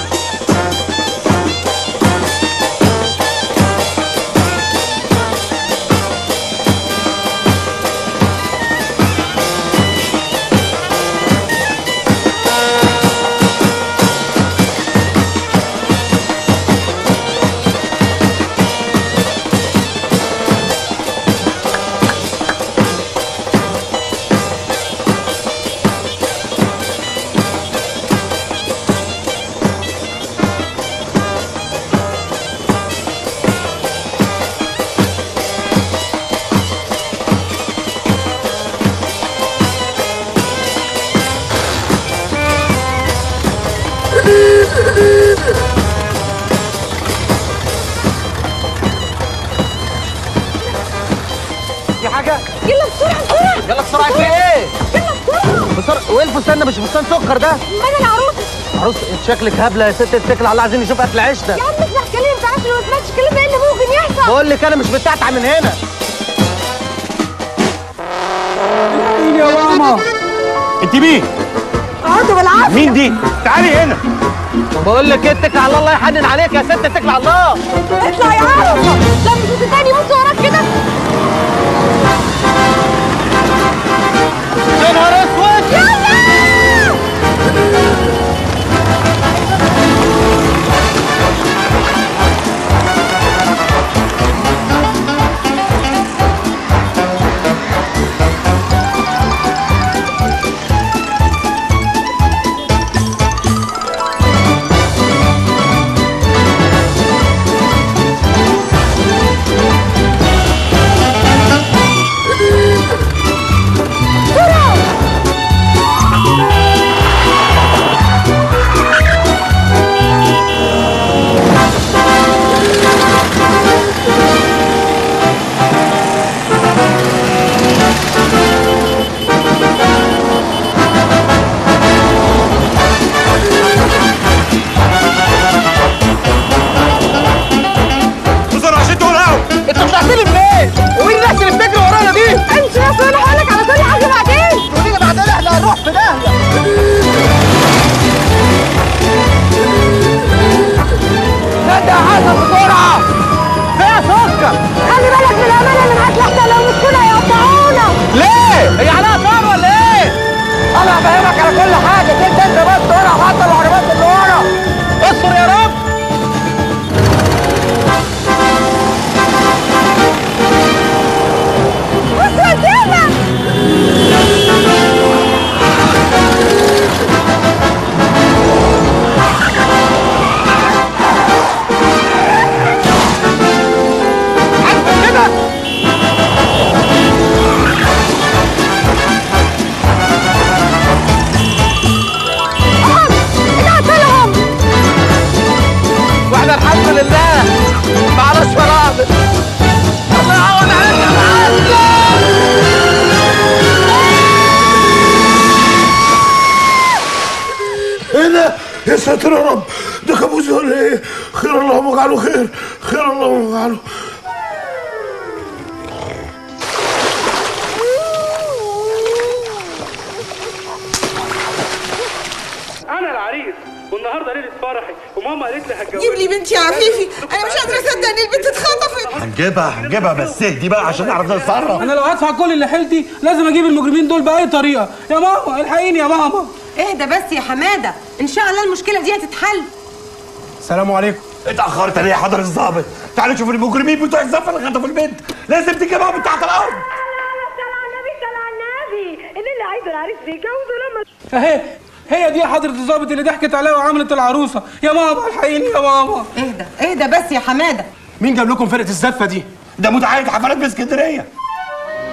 في حاجه يلا بسرعه بسرعه يلا بسرعه في ايه بسرعه وايه الفستان ده مش فستان سكر ده ما انا العروسه عروس انت شكلك هبله يا ست اتكل على الله عايزين نشوف اكل عيش ده يا عم اسمع كلام تعرفش لو ما سمعتش كلام ايه اللي ممكن يحصل بقول لك انا مش بتاعتع من هنا يا ماما انت مين اقعدوا بالعافيه مين دي تعالي هنا بقول لك اتكل على الله الله يحنن عليك يا ست اتكل على الله اطلع يا عروسه لا مش هتتاني بص وراك كده يا نهار اسود بسرعه عشان تقولوا انت طلعت لي منين؟ ومين الناس اللي بتجري ورانا دي؟ امشي يا اخويا انا هقول لك على كل حاجه بعدين تقولي لي بعدين احنا هنروح في داهيه نادي يا حسن بسرعه فيها سكر خلي بالك من الامانه اللي معاك لحظه لو مسكونا يقطعونا ليه؟ هي عليها طار ولا ايه؟ انا هفهمك على كل حاجه انت انت بس ورا حتى العربيات اللي ورا استر يا رب بص قدامك كده قتلهم واحنا الحمد لله معناش فرامل الله يعوض عليك يا معلم ايه ده؟ يا ساتر يا رب ده كابوس ولا ايه؟ خير اللهم اجعله خير خير اللهم اجعله انا العريس والنهارده ليله فرحي وماما قالت لي هتجوزك جيب لي بنتي يا عفيفي انا مش قادره اصدق ان البنت اتخطفت هنجيبها هنجيبها بس اهدي بقى عشان نعرف نتصرف انا لو هدفع كل اللي حيلتي لازم اجيب المجرمين دول باي طريقه يا ماما الحقيني يا ماما اهدى بس يا حماده ان شاء الله المشكله دي هتتحل السلام عليكم اتاخرت ليه يا حضر الظابط تعالوا شوفوا المجرمين بتوع الزفه اللي خطفوا البنت لازم تجيبها من تحت الارض اللي عايز العريس بيجوزه لما اهي هي دي حضرة الظابط اللي ضحكت عليها وعملت العروسة يا ماما الحقيني يا ماما اهدى اهدى بس يا حماده مين جاب لكم فرقه الزفه دي ده متعايد حفلات في اسكندريه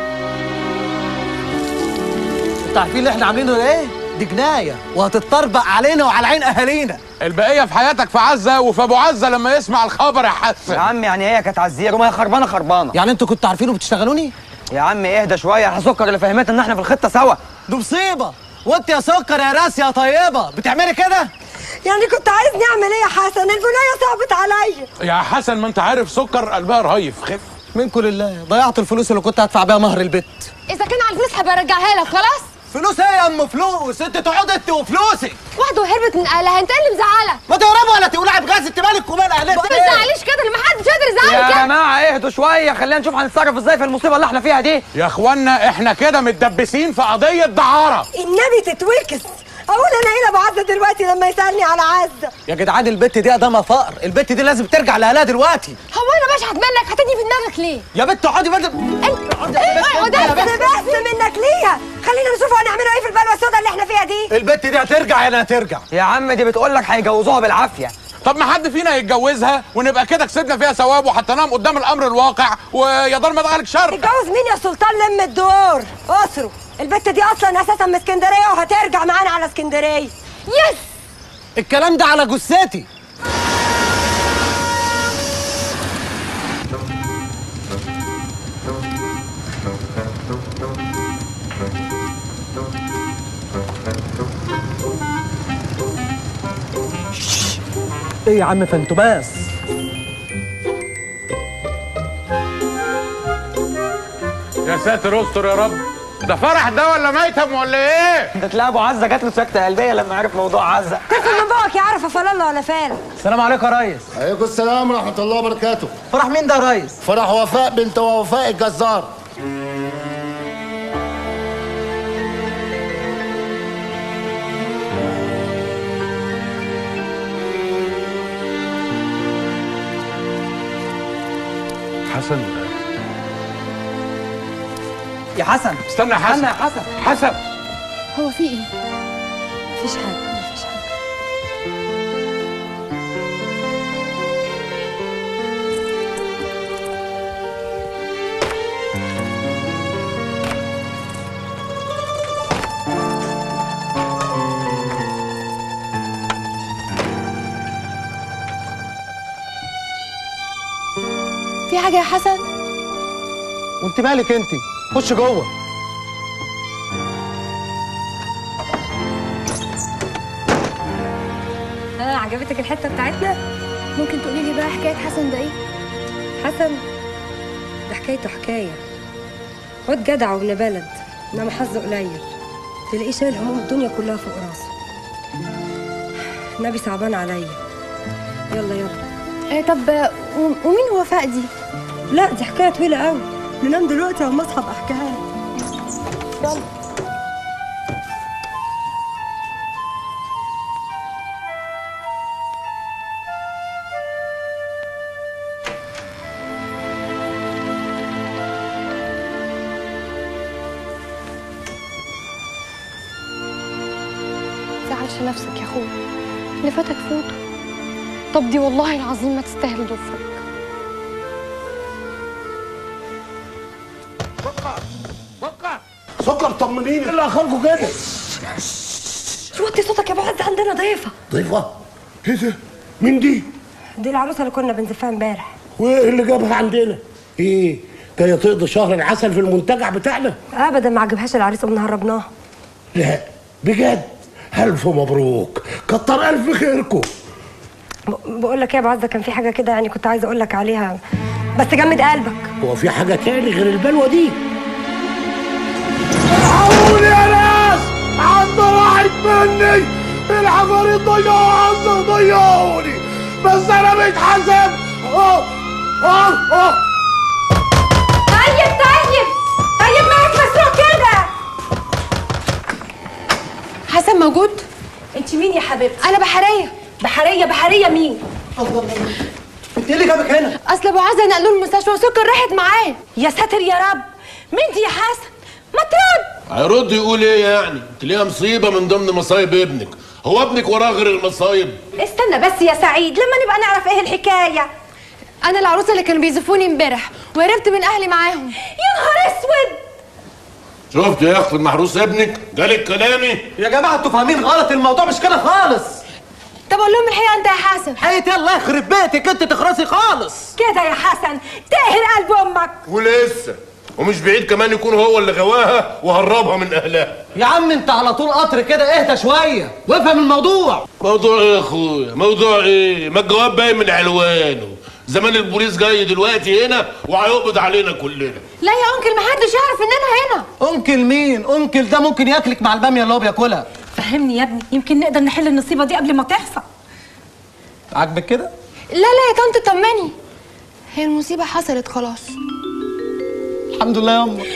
انتوا عارفين اللي احنا عاملينه ده ايه؟ دي جنايه وهتتطربق علينا وعلى عين اهالينا البقيه في حياتك في عزه وفي ابو عزه لما يسمع الخبر يا حسن يا عم يعني هي كانت عزير وما هي خربانه خربانه يعني انتوا كنتوا عارفين وبتشتغلوني؟ يا عم اهدى شويه احنا سكر اللي فهمتنا ان احنا في الخطه سوا دي مصيبه وانت يا سكر يا راس يا طيبه بتعملي كده؟ يعني كنت عايزني اعمل ايه يا حسن البنايه صعبت عليا يا حسن ما انت عارف سكر قلبها رهيف خف منكم لله ضيعت الفلوس اللي كنت هدفع بيها مهر البيت اذا كان على الفلوس هبقى ارجعها لك خلاص فلوس ايه يا ام فلوس انت تقعد انت وفلوسك واحده وهربت من اهلها انت اللي مزعلك ما تهربوا ولا تولعي بغاز انت مالك ومال اهلك ما تزعليش كده اللي محدش قادر يزعلك يا كده جماعه اهدوا شويه خلينا نشوف هنتصرف ازاي في المصيبه اللي احنا فيها دي يا اخوانا احنا كده متدبسين في قضيه دعاره النبي تتوكس اقول انا ايه ابو عزه دلوقتي لما يسالني على عزه يا جدعان البت دي ادامها فقر البت دي لازم ترجع لاهلها دلوقتي هو انا بشحت منك هتدي في دماغك ليه يا بنت اقعدي بدل انت ايه ده بس منك ليها خلينا نشوف هنعملوا ايه في البلوه السوداء اللي احنا فيها دي البت دي هترجع يعني هترجع يا عم دي بتقول لك هيجوزوها بالعافيه طب ما حد فينا يتجوزها ونبقى كده كسبنا فيها ثواب وحطيناهم قدام الامر الواقع ويا دار ما دخلك شر اتجوز مين يا سلطان لم الدور اسره البت دي اصلا اساسا من اسكندريه وهترجع معانا على اسكندريه يس الكلام ده على جثتي ايه يا عم فانتوباس يا ساتر استر يا رب ده فرح ده ولا ميتم ولا ايه ده تلاقي ابو عزه جات له سكته قلبيه لما عرف موضوع عزه تاكل من بقك يا عرفه فلاله ولا فال السلام عليكم يا ريس عليكم السلام ورحمة الله وبركاته فرح مين ده يا ريس؟ فرح وفاء بنت وفاء الجزار حسن يا حسن استنى يا حسن استنى يا حسن حسن هو في ايه مفيش حاجه مفيش حاجه في حاجه يا حسن وانت مالك انت خش جوه ها عجبتك الحته بتاعتنا ممكن تقولي لي بقى حكايه حسن ده ايه حسن ده حكايته حكايه واد جدع وابن بلد انما حظه قليل تلاقيه شايل هموم الدنيا كلها فوق راسه النبي صعبان عليا يلا يلا إيه طب و- ومين وفاء دي لا دي حكايه طويله قوي ننام دلوقتي وما اصحى احكيها يلا زعلش نفسك يا اخويا اللي فاتك فوته طب دي والله العظيم ما تستاهل ضفرك سكر طمنيني ايه اللي اخركم كده وطي صوتك يا ابو عز عندنا ضيفه ضيفه ايه ده مين دي دي العروسه اللي كنا بنزفها امبارح وايه اللي جابها عندنا ايه جايه تقضي شهر العسل في المنتجع بتاعنا ابدا ما عجبهاش العريس قمنا هربناها لا بجد الف مبروك كتر الف خيركم بقول لك ايه يا ابو عزه كان في حاجه كده يعني كنت عايزه اقول لك عليها بس جمد قلبك هو في حاجه تاني غير البلوه دي الحقوني يا ناس عند راحت مني العفاريت ضيعوا عز ضيعوني بس انا متحاسب اه اه اه طيب طيب طيب مالك مسروق كده حسن موجود انت مين يا حبيبتي انا بحريه بحريه بحريه مين انت ايه اللي جابك هنا اصل ابو عزه نقلوه المستشفى وسكر راحت معاه يا ساتر يا رب مين دي يا حسن ما ترد هيرد يقول ايه يعني تلاقيها مصيبه من ضمن مصايب ابنك هو ابنك وراه غير المصايب استنى بس يا سعيد لما نبقى نعرف ايه الحكايه انا العروسه اللي كانوا بيزفوني امبارح وهربت من اهلي معاهم يا نهار اسود شفت يا اخت المحروس ابنك جالك كلامي يا جماعه انتوا فاهمين غلط الموضوع مش كده خالص طب قول لهم الحقيقه انت يا حسن حقيقة الله يخرب بيتك انت تخرسي خالص كده يا حسن تقهر قلب امك ولسه ومش بعيد كمان يكون هو اللي غواها وهربها من اهلها يا عم انت على طول قطر كده اهدى شويه وافهم الموضوع موضوع ايه يا اخويا موضوع ايه ما الجواب باين من علوانه زمان البوليس جاي دلوقتي هنا وهيقبض علينا كلنا لا يا انكل محدش يعرف ان انا هنا انكل مين انكل ده ممكن ياكلك مع الباميه اللي هو بياكلها فهمني يا ابني يمكن نقدر نحل النصيبه دي قبل ما تحصل عاجبك كده لا لا يا طنط طمني هي المصيبه حصلت خلاص الحمد لله يا امي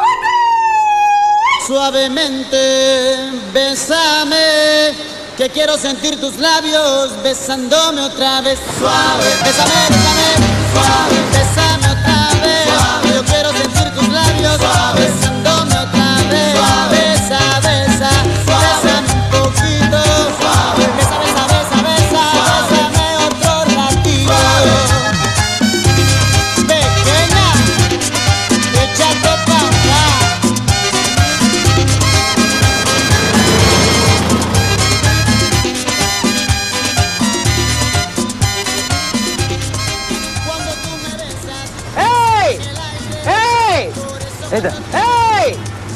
Suavemente, bésame, que quiero sentir tus labios besándome otra vez. Suave, bésame, bésame, suave, bésame otra vez. Yo quiero sentir tus labios besándome otra vez. Besa, besa, bésame un poquito. Besa, besa, besa, besa, bésame otro ratito. Pequeña, échate pa' acá. هاي هاي ايه ده؟ هاي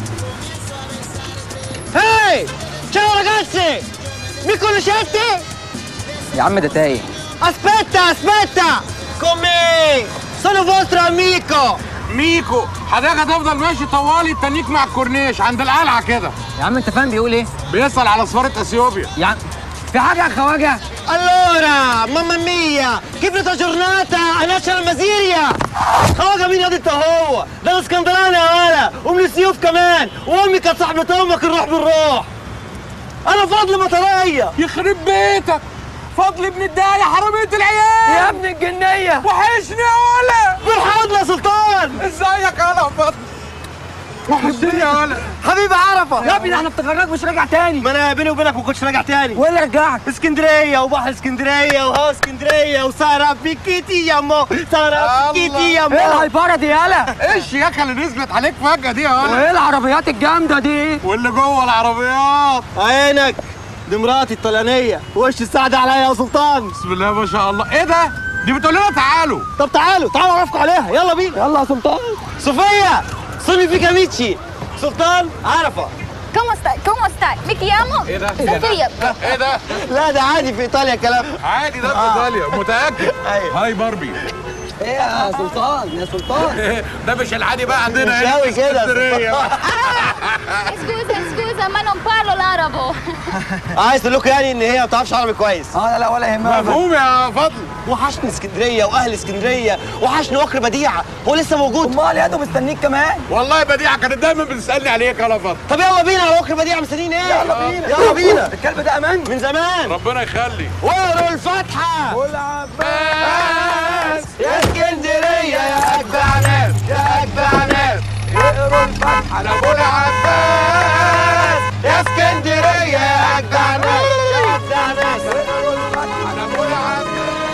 هاي ciao ragazzi mi conoscete يا عم ده تايه aspetta aspetta come sono vostro amico ميكو حضرتك هتفضل ماشي طوالي تنيك مع الكورنيش عند القلعه كده يا عم انت فاهم بيقول ايه بيسأل على سفاره اثيوبيا يا عم في حاجه يا خواجه allora mamma mia كيف لا giornata انا عشان المزيريا خواجه مين ياض انت هو ده انا اسكندراني يا ولا ومن السيوف كمان وامي كانت صاحبة امك الروح بالروح انا فضل مطريه يخرب بيتك فضل ابن الداية حرامية العيال يا ابن الجنيه وحشني يا ولا بالحضن يا سلطان ازيك يا ولا فضل وحشتني يا ولا حبيبي عرفه يا ابني ده احنا افتكرناك مش راجع تاني ما انا بيني وبينك ما كنتش راجع تاني وايه اللي رجعك اسكندريه وبحر اسكندريه وهوا اسكندريه وسهره بيكيتي يا مو سهره بيكيتي يا مو ايه الهايبره دي يالا ايه الشياكه اللي نزلت عليك فجأة دي يا ولا وايه العربيات الجامده دي واللي جوه العربيات عينك دي مراتي الطليانيه وش السعد عليا يا سلطان بسم الله ما شاء الله ايه ده دي بتقول لنا تعالوا طب تعالوا تعالوا اعرفكم عليها يلا بينا يلا يا سلطان صوفيا صومي فيك ميتشي سلطان عرفه كومو ستاي كومو ستاي مي chiamo ايه ده؟ Sofia ايه ده؟ لا ده عادي في ايطاليا كلام عادي ده في ايطاليا متأكد هاي باربي ايه يا سلطان يا سلطان ده مش العادي بقى عندنا مش هنا قوي في كده. اسكندرية. scusa scusa ma non parlo l'arabo عايز تقول لكم يعني ان هي ما بتعرفش عربي كويس اه لا لا ولا يهمها مفهوم يا فضل وحشني اسكندريه واهل اسكندريه وحشني وكر بديعه هو لسه موجود امال يا مستنيك كمان والله بديعة كانت دايما بتسألني عليك يا فضل طب يلا بينا على وكر بديعه مستنيين ايه يلا بينا يلا بينا الكلب ده امان من زمان ربنا يخلي وقروا الفاتحه والعباس يا اسكندريه يا اجدع ناس يا اجدع ناس اقروا الفتحة لابو العباس يا اسكندريه يا اجدع ناس يا اجدع ناس اقروا الفتحة لابو العباس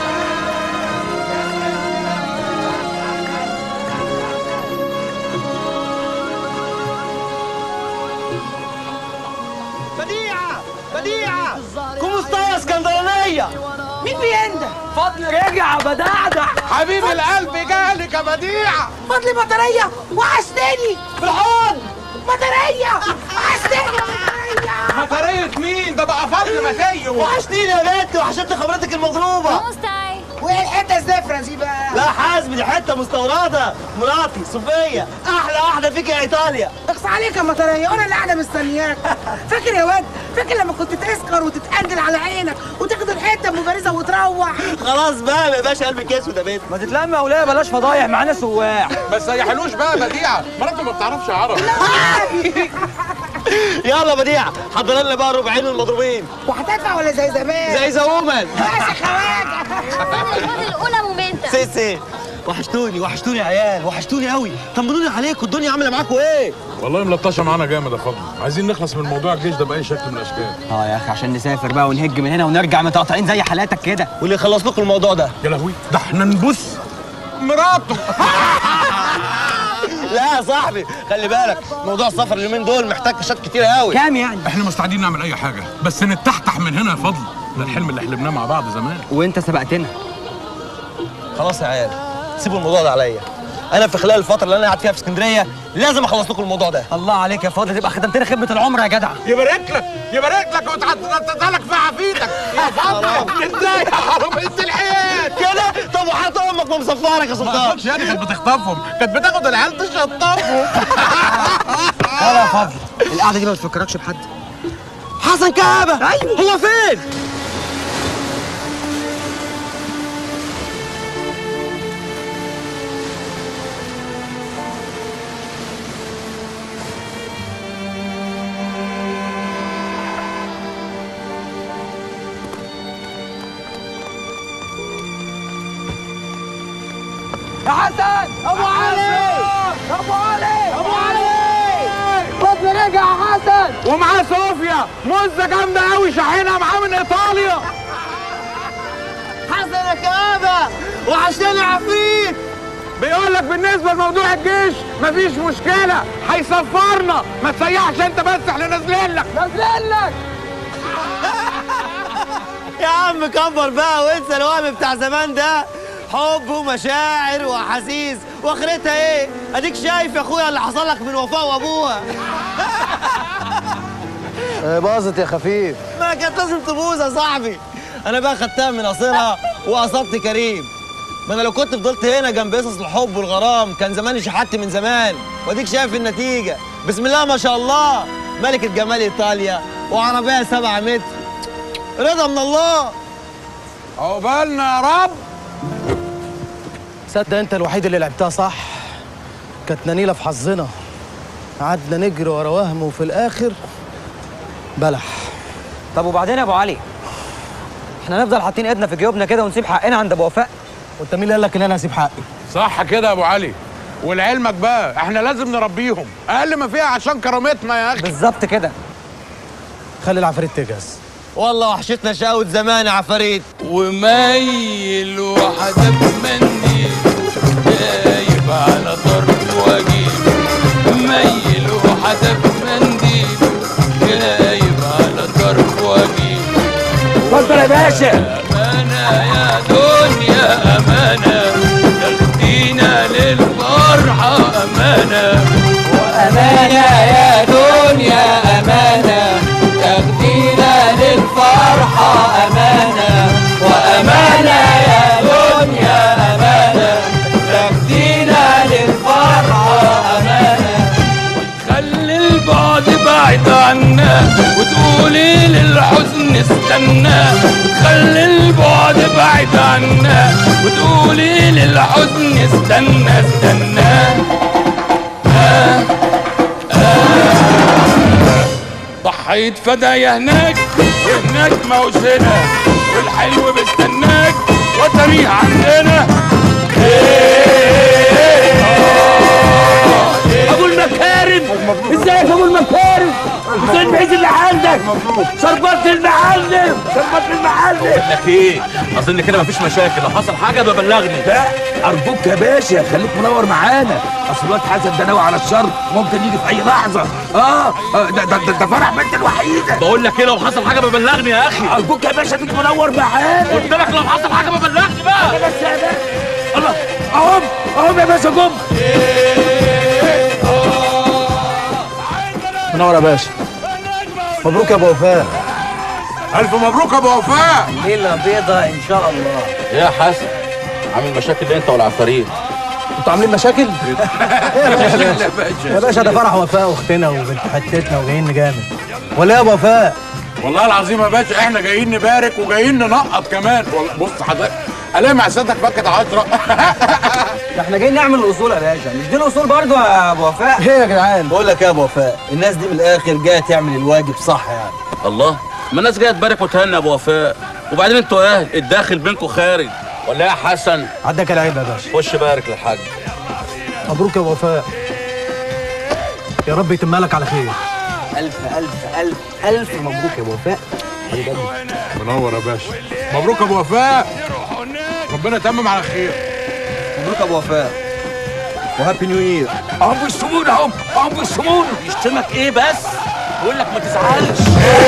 بديعه بديعه كومو ستاي يا اسكندرانيه مين بينده فضل رجع بدعدع حبيب القلب جالك يا بديعة فضل مطريه وحشتني بالحضن مطريه وحشتني مطرية مين ده بقى فضل مسيو وحشتني يا بنت وحشتني خبرتك المضروبه كومو ستاي وايه الحته الزفره دي بقى؟ لا حازم دي حته مستورده مراتي صوفيا احلى واحده فيك يا ايطاليا اقص عليك يا مطريه وانا اللي قاعده مستنياك فاكر يا واد فاكر لما كنت تسكر وتتقندل على عينك وتاخد الحته المبارزه وتروح خلاص بقى ما باشا قلبك اسود يا بنت ما تتلم يا وليه بلاش فضايح معانا سواح بس هي حلوش بقى بديعة مراتي ما بتعرفش عربي يلا بديع حضر لنا بقى ربعين المضروبين وهتدفع ولا زي زمان؟ زي زومن ماشي خواجه الأولى مومنتا سي سي وحشتوني وحشتوني يا عيال وحشتوني قوي طمنوني عليكم الدنيا عامله معاكم ايه والله ملطشة معانا جامد يا فضل عايزين نخلص من موضوع الجيش ده بأي شكل من الأشكال اه يا اخي عشان نسافر بقى ونهج من هنا ونرجع متقطعين زي حالاتك كده واللي يخلص لكم الموضوع ده يا لهوي ده احنا نبص مراته لا يا صاحبي خلي بالك موضوع السفر اليومين دول محتاج كشات كتير قوي كام يعني احنا مستعدين نعمل اي حاجه بس نتحتح من هنا يا فضل ده الحلم اللي حلمناه مع بعض زمان وانت سبقتنا خلاص يا عيال سيبوا الموضوع ده عليا انا في خلال الفتره اللي انا قاعد فيها في اسكندريه لازم اخلص لكم الموضوع ده الله عليك يا فاضل تبقى خدمتنا خدمه العمر يا جدع يبارك لك يبارك لك وتحطها لك في عافيتك يا فضل ازاي يا حرام انت الحياه كده طب وحياة امك ما مصفرك يا سلطان يعني كانت بتخطفهم كانت بتاخد العيال تشطفهم لا يا فضل القعده دي ما بتفكركش بحد حسن كهبه ايوه هو فين يا حسن ابو علي ابو علي ابو علي فضل رجع يا حسن ومعاه صوفيا مزه جامده قوي شاحنها معاه من ايطاليا حسن يا كهبه وحشتني عفريت بيقول لك بالنسبه لموضوع الجيش مفيش مشكله هيسفرنا ما تسيحش انت بس احنا نازلين لك نازلين لك يا عم كبر بقى وانسى الوهم بتاع زمان ده حب ومشاعر واحاسيس واخرتها ايه اديك شايف يا اخويا اللي حصل لك من وفاء وابوها باظت يا خفيف ما كانت لازم تبوظ يا صاحبي انا بقى خدتها من قصيرها وقصدت كريم ما انا لو كنت فضلت هنا جنب قصص الحب والغرام كان زماني شحت من زمان واديك شايف النتيجه بسم الله ما شاء الله ملكه جمال ايطاليا وعربيه سبعة متر رضا من الله عقبالنا يا رب صدق انت الوحيد اللي لعبتها صح كانت نيله في حظنا قعدنا نجري ورا وهم وفي الاخر بلح طب وبعدين يا ابو علي احنا نفضل حاطين ايدنا في جيوبنا كده ونسيب حقنا عند ابو وفاء وانت مين اللي قال لك ان انا هسيب حقي صح كده يا ابو علي ولعلمك بقى احنا لازم نربيهم اقل ما فيها عشان كرامتنا يا اخي بالظبط كده خلي العفاريت تجهز والله وحشتنا شقاوة زمان يا عفاريت وميل وحدب منديل جايب على طرف واجيب ميل وحدب منديل جايب على طرف واجيب اتفضل يا باشا أمانة يا دنيا أمانة تاخدينا للفرحة أمانة وأمانة يا دنيا أمانة تاخدينا للفرحة أمانة وأمانة يا دنيا أمانة تاخدينا للفرحة أمانة خلي البعد بعيد عنا وتقولي للحزن استنى خلي البعد بعيد عنا وتقولي للحزن استنى استنى آه آه ضحيت فدايا هناك وهناك موش هنا والحلو بيستناك وتريه عندنا ابو المكارم ازيك يا ابو المكارم فين بعيد اللي عندك شربات المعلم شربات المعلم بقول لك ايه اظن كده مفيش مشاكل لو حصل حاجه ببلغني لا ارجوك يا باشا خليك منور معانا اصل الواد حسن ده ناوي على الشر ممكن يجي في اي لحظه اه آه، ده ده ده, ده فرح بنت الوحيده بقول لك ايه لو حصل حاجه ببلغني يا اخي ارجوك يا باشا خليك منور معانا قلت لك لو حصل حاجه ببلغني بقى بس يا باشا الله اهم اهم يا باشا جم منور يا باشا مبروك يا ابو وفاء الف مبروك يا ابو وفاء ليله بيضه ان شاء الله يا حسن عامل مشاكل ليه انت والعفاريت انتوا عاملين مشاكل؟ يا باشا يا باشا ده فرح وفاء اختنا وبنت حتتنا وجايين نجامل ولا يا ابو وفاء والله العظيم يا باشا احنا جايين نبارك وجايين ننقط كمان والله بص حضرتك الاقي معساتك فكت عشرة ده احنا جايين نعمل الاصول يا باشا مش دي الاصول برضو يا ابو وفاء ايه يا جدعان بقول لك يا ابو وفاء الناس دي من الاخر جايه تعمل الواجب صح يعني الله ما الناس جايه تبارك وتهنى يا ابو وفاء وبعدين انتوا اهل الداخل بينكم خارج ولا إيه يا حسن عدك العيب يا باشا خش بارك للحاج مبروك يا ابو وفاء يا رب يتم لك على خير الف الف الف الف مبروك يا ابو وفاء حبيب قلبي. منور يا باشا مبروك يا ابو وفاء ربنا يتمم على خير مبروك يا ابو وفاء وهابي نيو يير هم بيشتمونا هم هم بيشتمونا يشتمك ايه بس بقول لك ما تزعلش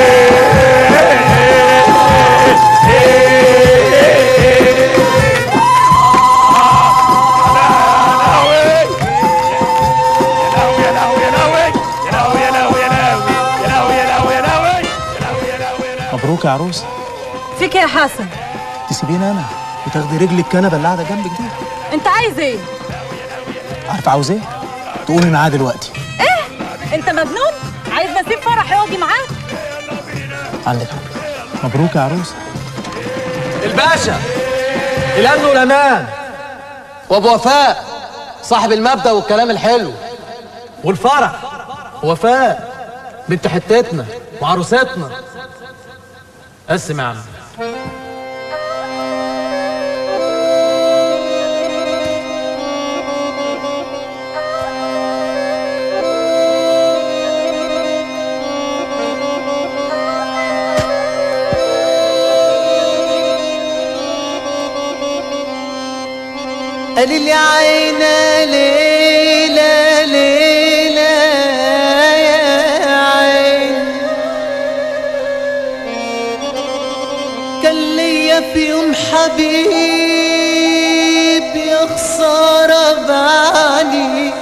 مبروك يا عروسه فيك إيه يا حسن تسيبيني انا وتاخدي رجل الكنبه اللي قاعده جنبك دي انت عايز ايه عارف عاوز ايه تقومي معاه دلوقتي ايه انت مجنون عايز نسيب فرح يقعد معاك عندك حق مبروك يا عروسه الباشا الامن والامان وابو وفاء صاحب المبدا والكلام الحلو والفرح وفاء بنت حتتنا وعروستنا قسم يا عم قال لي عينا ليلة ليلة يا عين كان ليا في يوم حبيب يا خسارة بعلي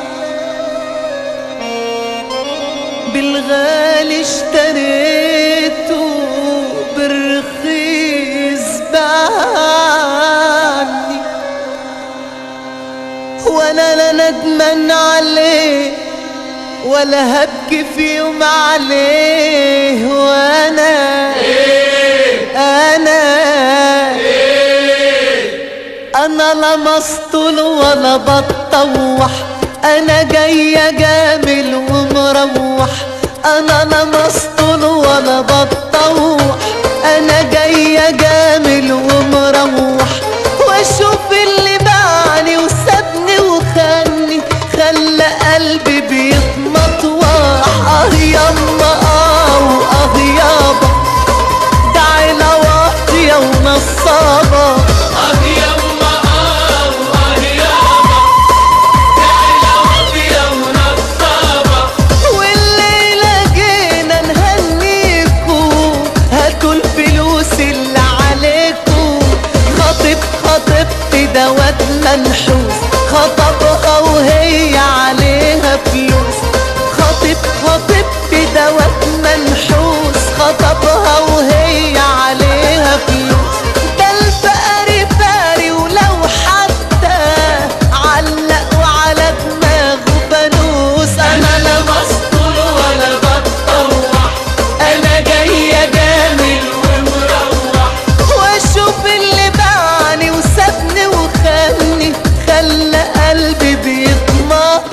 بالغالي اشتريته بالرخيص باعني وانا لا ندمان عليه ولا هبكي في يوم عليه وانا انا انا لا مسطول ولا بتطوح انا جاية جامل ومروح انا لا مسطول ولا بتطوح انا جاية جامل ومروح واشوف اللي باعني وسابني وخاني خلى قلبي بيتمطوح اه يما اه واه يابا ده عيلة واطية ونصابة اه يما اه واه يابا ده عيلة واطية ونصابة والليلة جينا نهنيكوا هاتوا الفلوس اللي عليكوا خاطب خاطبتي دوت منحوس خطبها وهي عليها فلوس خاطب خاطبتي دوت منحوس خطبها وهي عليها فلوس ده الفقري فاري ولو حتى علق وعلى دماغه فانوس انا لا مسطول ولا بتطوح انا جايه جامل ومروح واشوف اللي باعني وسابني وخاني خلى قلبي بيتمطوح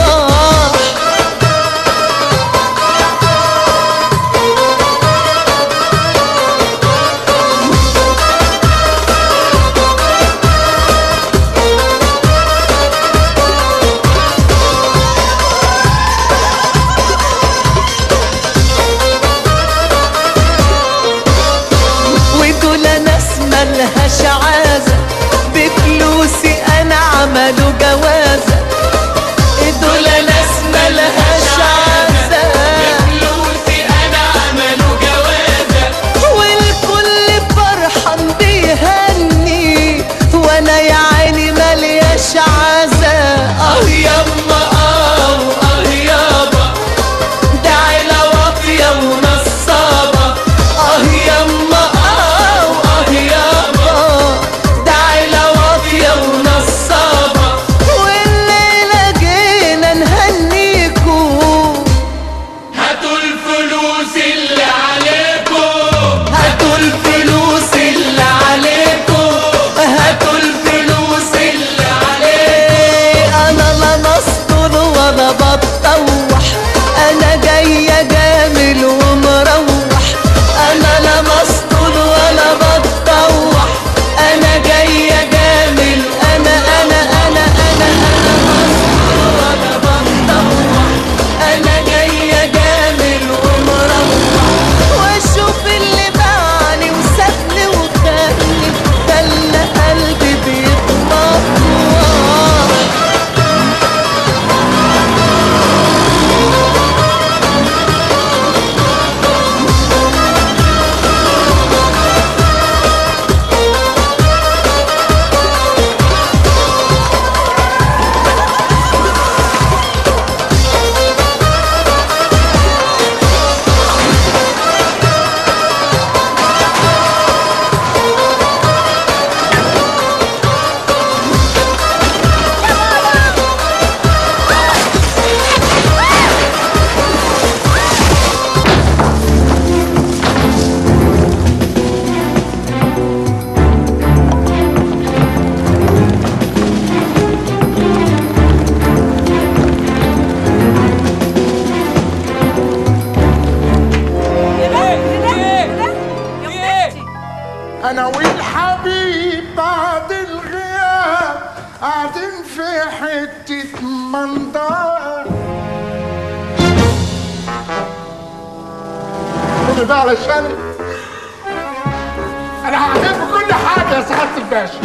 ودول ناس ملهاش عازة بفلوسي انا عملوا جوازة دول ناس ملهاش عازة بفلوسي انا عملوا جوازة والكل فرحان بيهني وانا يا عيني ملياش عازة اه يما اه اه يابا ده عيلة واطية ونصابة اه يما اه اه يابا ده عيلة واطية ونصابة والليلة جينا نهنيكوا هاتوا الفلوس اللي عليكوا هاتوا الفلوس اللي عليكوا هاتوا الفلوس اللي عليكوا انا لا مسطول ولا بتطوح انا جاية جامل ومروح انا لا مسطول ولا بتطوح انا جاية جامل انا انا انا انا انا مسطول ولا بتطوح انا جاية جامل ومروح انا والحبيب بعد الغياب قاعدين في حتة منظر كل ده علشان انا هعمل كل حاجة يا سعادة الباشا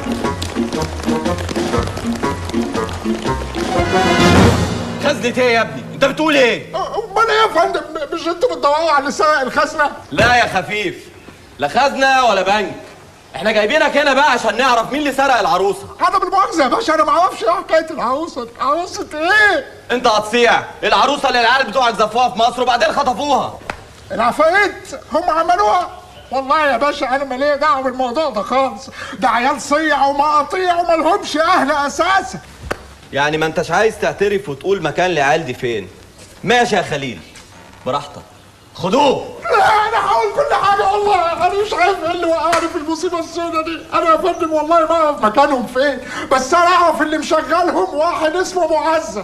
خزنة ايه يا ابني؟ انت بتقول ايه؟ امال ايه يا فندم مش انتوا بتدوروا على سرق الخزنة؟ لا يا خفيف لا خزنة ولا بنك احنا جايبينك هنا بقى عشان نعرف مين اللي سرق العروسة انا بالمؤاخذة يا باشا انا ما اعرفش ايه حكاية العروسة دي عروسة ايه؟ انت هتصيع العروسة اللي العيال بتوعك زفوها في مصر وبعدين خطفوها العفاريت هم عملوها والله يا باشا انا ماليه دعوه بالموضوع ده خالص ده عيال صيع ومقاطيع ومالهمش اهل اساسا يعني ما انتش عايز تعترف وتقول مكان العيال دي فين ماشي يا خليل براحتك خدوه لا انا هقول كل حاجه والله انا مش عارف ايه اللي وقعني في المصيبه السوداء دي انا يا فندم والله ما اعرف مكانهم فين بس انا اعرف اللي مشغلهم واحد اسمه ابو عزه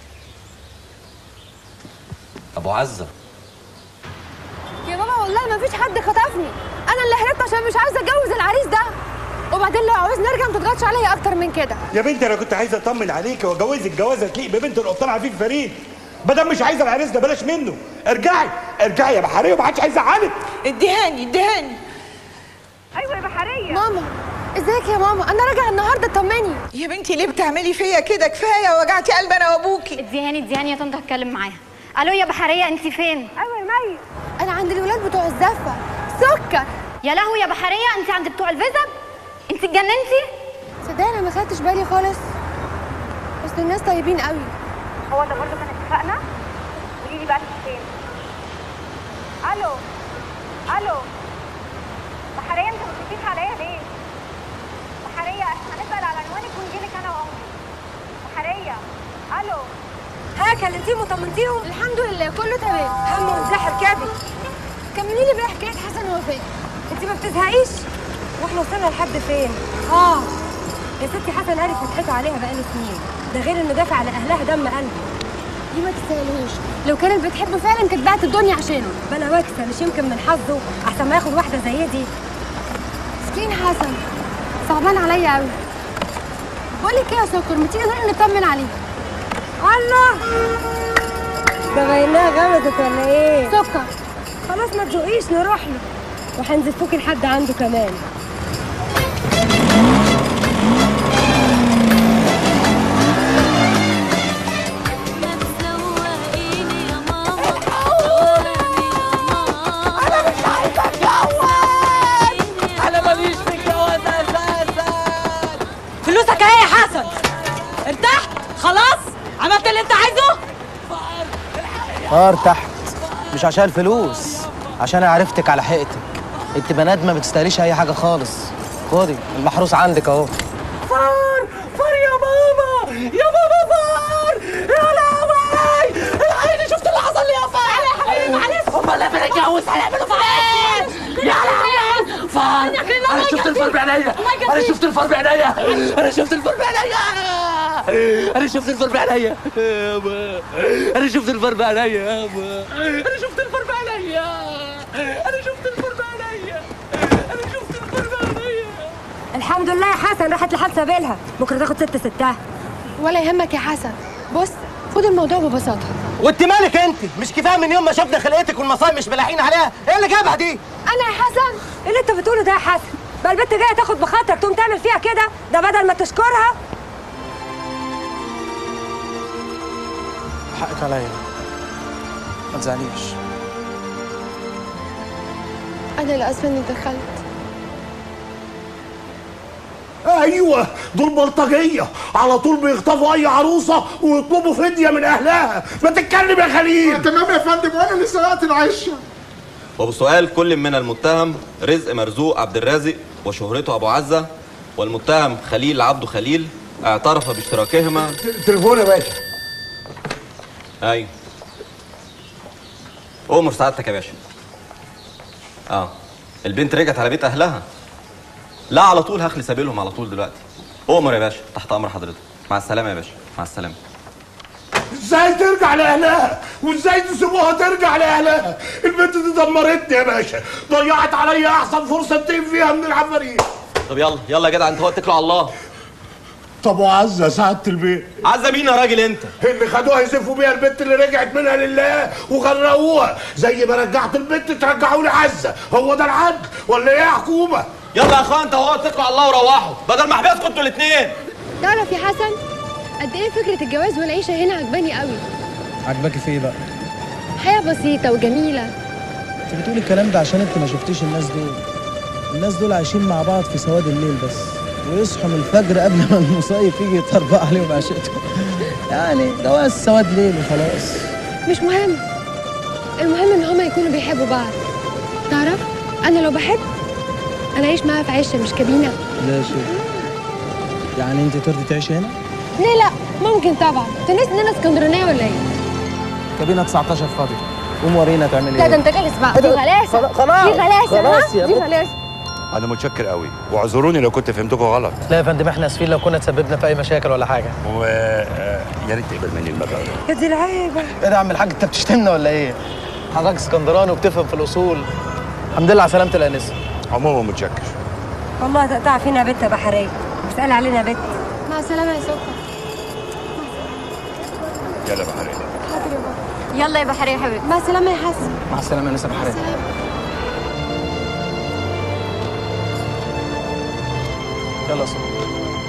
ابو عزة يا بابا والله ما فيش حد خطفني انا اللي هربت عشان مش عايزه اتجوز العريس ده وبعدين لو عاوز نرجع ما تضغطش عليا اكتر من كده يا بنتي انا كنت عايز اطمن عليك واجوزك جوازه تليق ببنت القبطان عفيف فريد بدل مش عايزه العريس ده بلاش منه ارجعي ارجعي يا بحريه وما حدش عايز يزعلك اديهاني اديهاني ايوه يا بحريه ماما ازيك يا ماما انا راجعه النهارده طمني يا بنتي ليه بتعملي فيا كده كفايه وجعتي قلبي انا وابوكي اديهاني اديهاني يا طنط هتكلم معاها الو يا بحريه انت فين ايوه يا مي انا عند الولاد بتوع الزفه سكر يا لهوي يا بحريه انت عند بتوع الفيزا انت اتجننتي صدقني انا ما خدتش بالي خالص بس الناس طيبين قوي هو ده برضه كان اتفقنا قولي لي بقى انت فين الو الو بحريه انت ما بترديش عليا ليه بحريه احنا هنسال على عنوانك ونجيلك انا وامي بحريه الو ها كلمتيهم وطمنتيهم الحمد لله كله تمام هم وانزاح ركابي كملي لي بقى حكايه حسن ووفاء انت ما بتزهقيش واحنا وصلنا لحد فين اه يا ستي حسن عرف فتحته عليها بقاله سنين ده غير انه دافع على اهلها دم قلبه دي ما تستاهلوش لو كانت بتحبه فعلا كانت بعت الدنيا عشانه بلا واكسه مش يمكن من حظه احسن ما ياخد واحده زي دي مسكين حسن صعبان عليا قوي بقول لك ايه يا سكر ما تيجي نروح نطمن عليه الله ده باينها غمزت ولا ايه سكر خلاص ما تزقيش نروح له وهنزفوكي لحد عنده كمان انا مش عايزه اتجوز انا ماليش في الجواز اساسا فلوسك اهي يا حسن ارتحت خلاص عملت اللي انت عايزه اه ارتحت مش عشان فلوس عشان أنا عرفتك على حقيقتك انت بنات ما بتستاهليش اي حاجه خالص خدي المحروس عندك اهو فار فار يا ماما يا ماما فار يا لهوي العيني شفت اللي حصل لي يا فار يا حبيبي معلش امال لما نتجوز هنعمله فار يا لهوي فار انا شفت الفار بعينيا انا شفت الفار بعينيا انا شفت الفار بعينيا انا شفت الفار بعينيا يابا انا شفت الفار بعينيا يابا انا شفت الفار بعينيا انا شفت الفار بعينيا انا شفت الفار بعينيا الحمد لله يا حسن راحت لحد سبيلها بكره تاخد ست ستها ولا يهمك يا حسن بص خد الموضوع ببساطه وانت مالك انت مش كفايه من يوم ما شفنا خلقتك والمصايب مش ملاحين عليها ايه اللي جابها دي انا يا حسن ايه اللي انت بتقوله ده يا حسن بقى البنت جايه تاخد بخاطرك تقوم تعمل فيها كده ده بدل ما تشكرها حقك عليا ما تزعليش انا اللي اسفه اني دخلت ايوه دول بلطجيه على طول بيخطفوا اي عروسه ويطلبوا فديه من اهلها ما تتكلم يا خليل تمام يا فندم وانا اللي سرقت العشه وبسؤال كل من المتهم رزق مرزوق عبد الرازق وشهرته ابو عزه والمتهم خليل عبده خليل اعترف باشتراكهما تليفون يا باشا ايوه امر سعادتك يا باشا اه البنت رجعت على بيت اهلها لا على طول هخلي سبيلهم على طول دلوقتي امر يا باشا تحت امر حضرتك مع السلامه يا باشا مع السلامه ازاي ترجع لاهلها وازاي تسيبوها ترجع لاهلها البنت دي دمرتني يا باشا ضيعت عليا احسن فرصه انتهي فيها من العفاريت طب يلا يلا يا جدع انت هو اتكلوا على الله طب وعزه سعاده البيت عزه مين يا راجل انت اللي خدوها يزفوا بيها البنت اللي رجعت منها لله وغرقوها زي ما رجعت البنت ترجعوا لي عزه هو ده العدل ولا ايه يا حكومه يلا يا اخوان انت هو اتكلوا على الله وروحوا بدل ما احبسكم انتوا الاثنين تعرف يا حسن قد ايه فكرة الجواز والعيشة هنا عجباني قوي عجباكي في ايه بقى؟ حياة بسيطة وجميلة انت بتقولي الكلام ده عشان انت ما شفتيش الناس دول الناس دول عايشين مع بعض في سواد الليل بس ويصحوا من الفجر قبل ما المصيف يجي يطربق عليهم عشتهم يعني جواز سواد ليل وخلاص مش مهم المهم ان هما يكونوا بيحبوا بعض تعرف انا لو بحب انا اعيش معاها في عيشة مش كابينة لا شيء يعني انت ترضي تعيشي هنا؟ ليه لا ممكن طبعا تنسي ان انا اسكندرانية ولا ايه كابينة 19 فاضي قوم ورينا تعملي لا ايه ده انت جالس بقى دي غلاسة خلاص دي غلاسة خلاص ها؟ يا دي بابا. غلاسة انا متشكر قوي واعذروني لو كنت فهمتكم غلط لا يا فندم احنا اسفين لو كنا تسببنا في اي مشاكل ولا حاجه ويا ريت تقبل مني المبلغ ده يا دي العيبه ايه ده يا عم الحاج انت بتشتمنا ولا ايه؟ حضرتك اسكندراني وبتفهم في الاصول الحمد لله على سلامه الانسه عموما متشكر والله تقطع فينا بنت يا بحرية اسأل علينا بنت مع السلامة يا سكر يلا بحرية حاضر يا بابا يلا يا بحرية يا حبيبي مع السلامة يا حسن مع السلامه يا انسه بحريه يلا يا صاحبي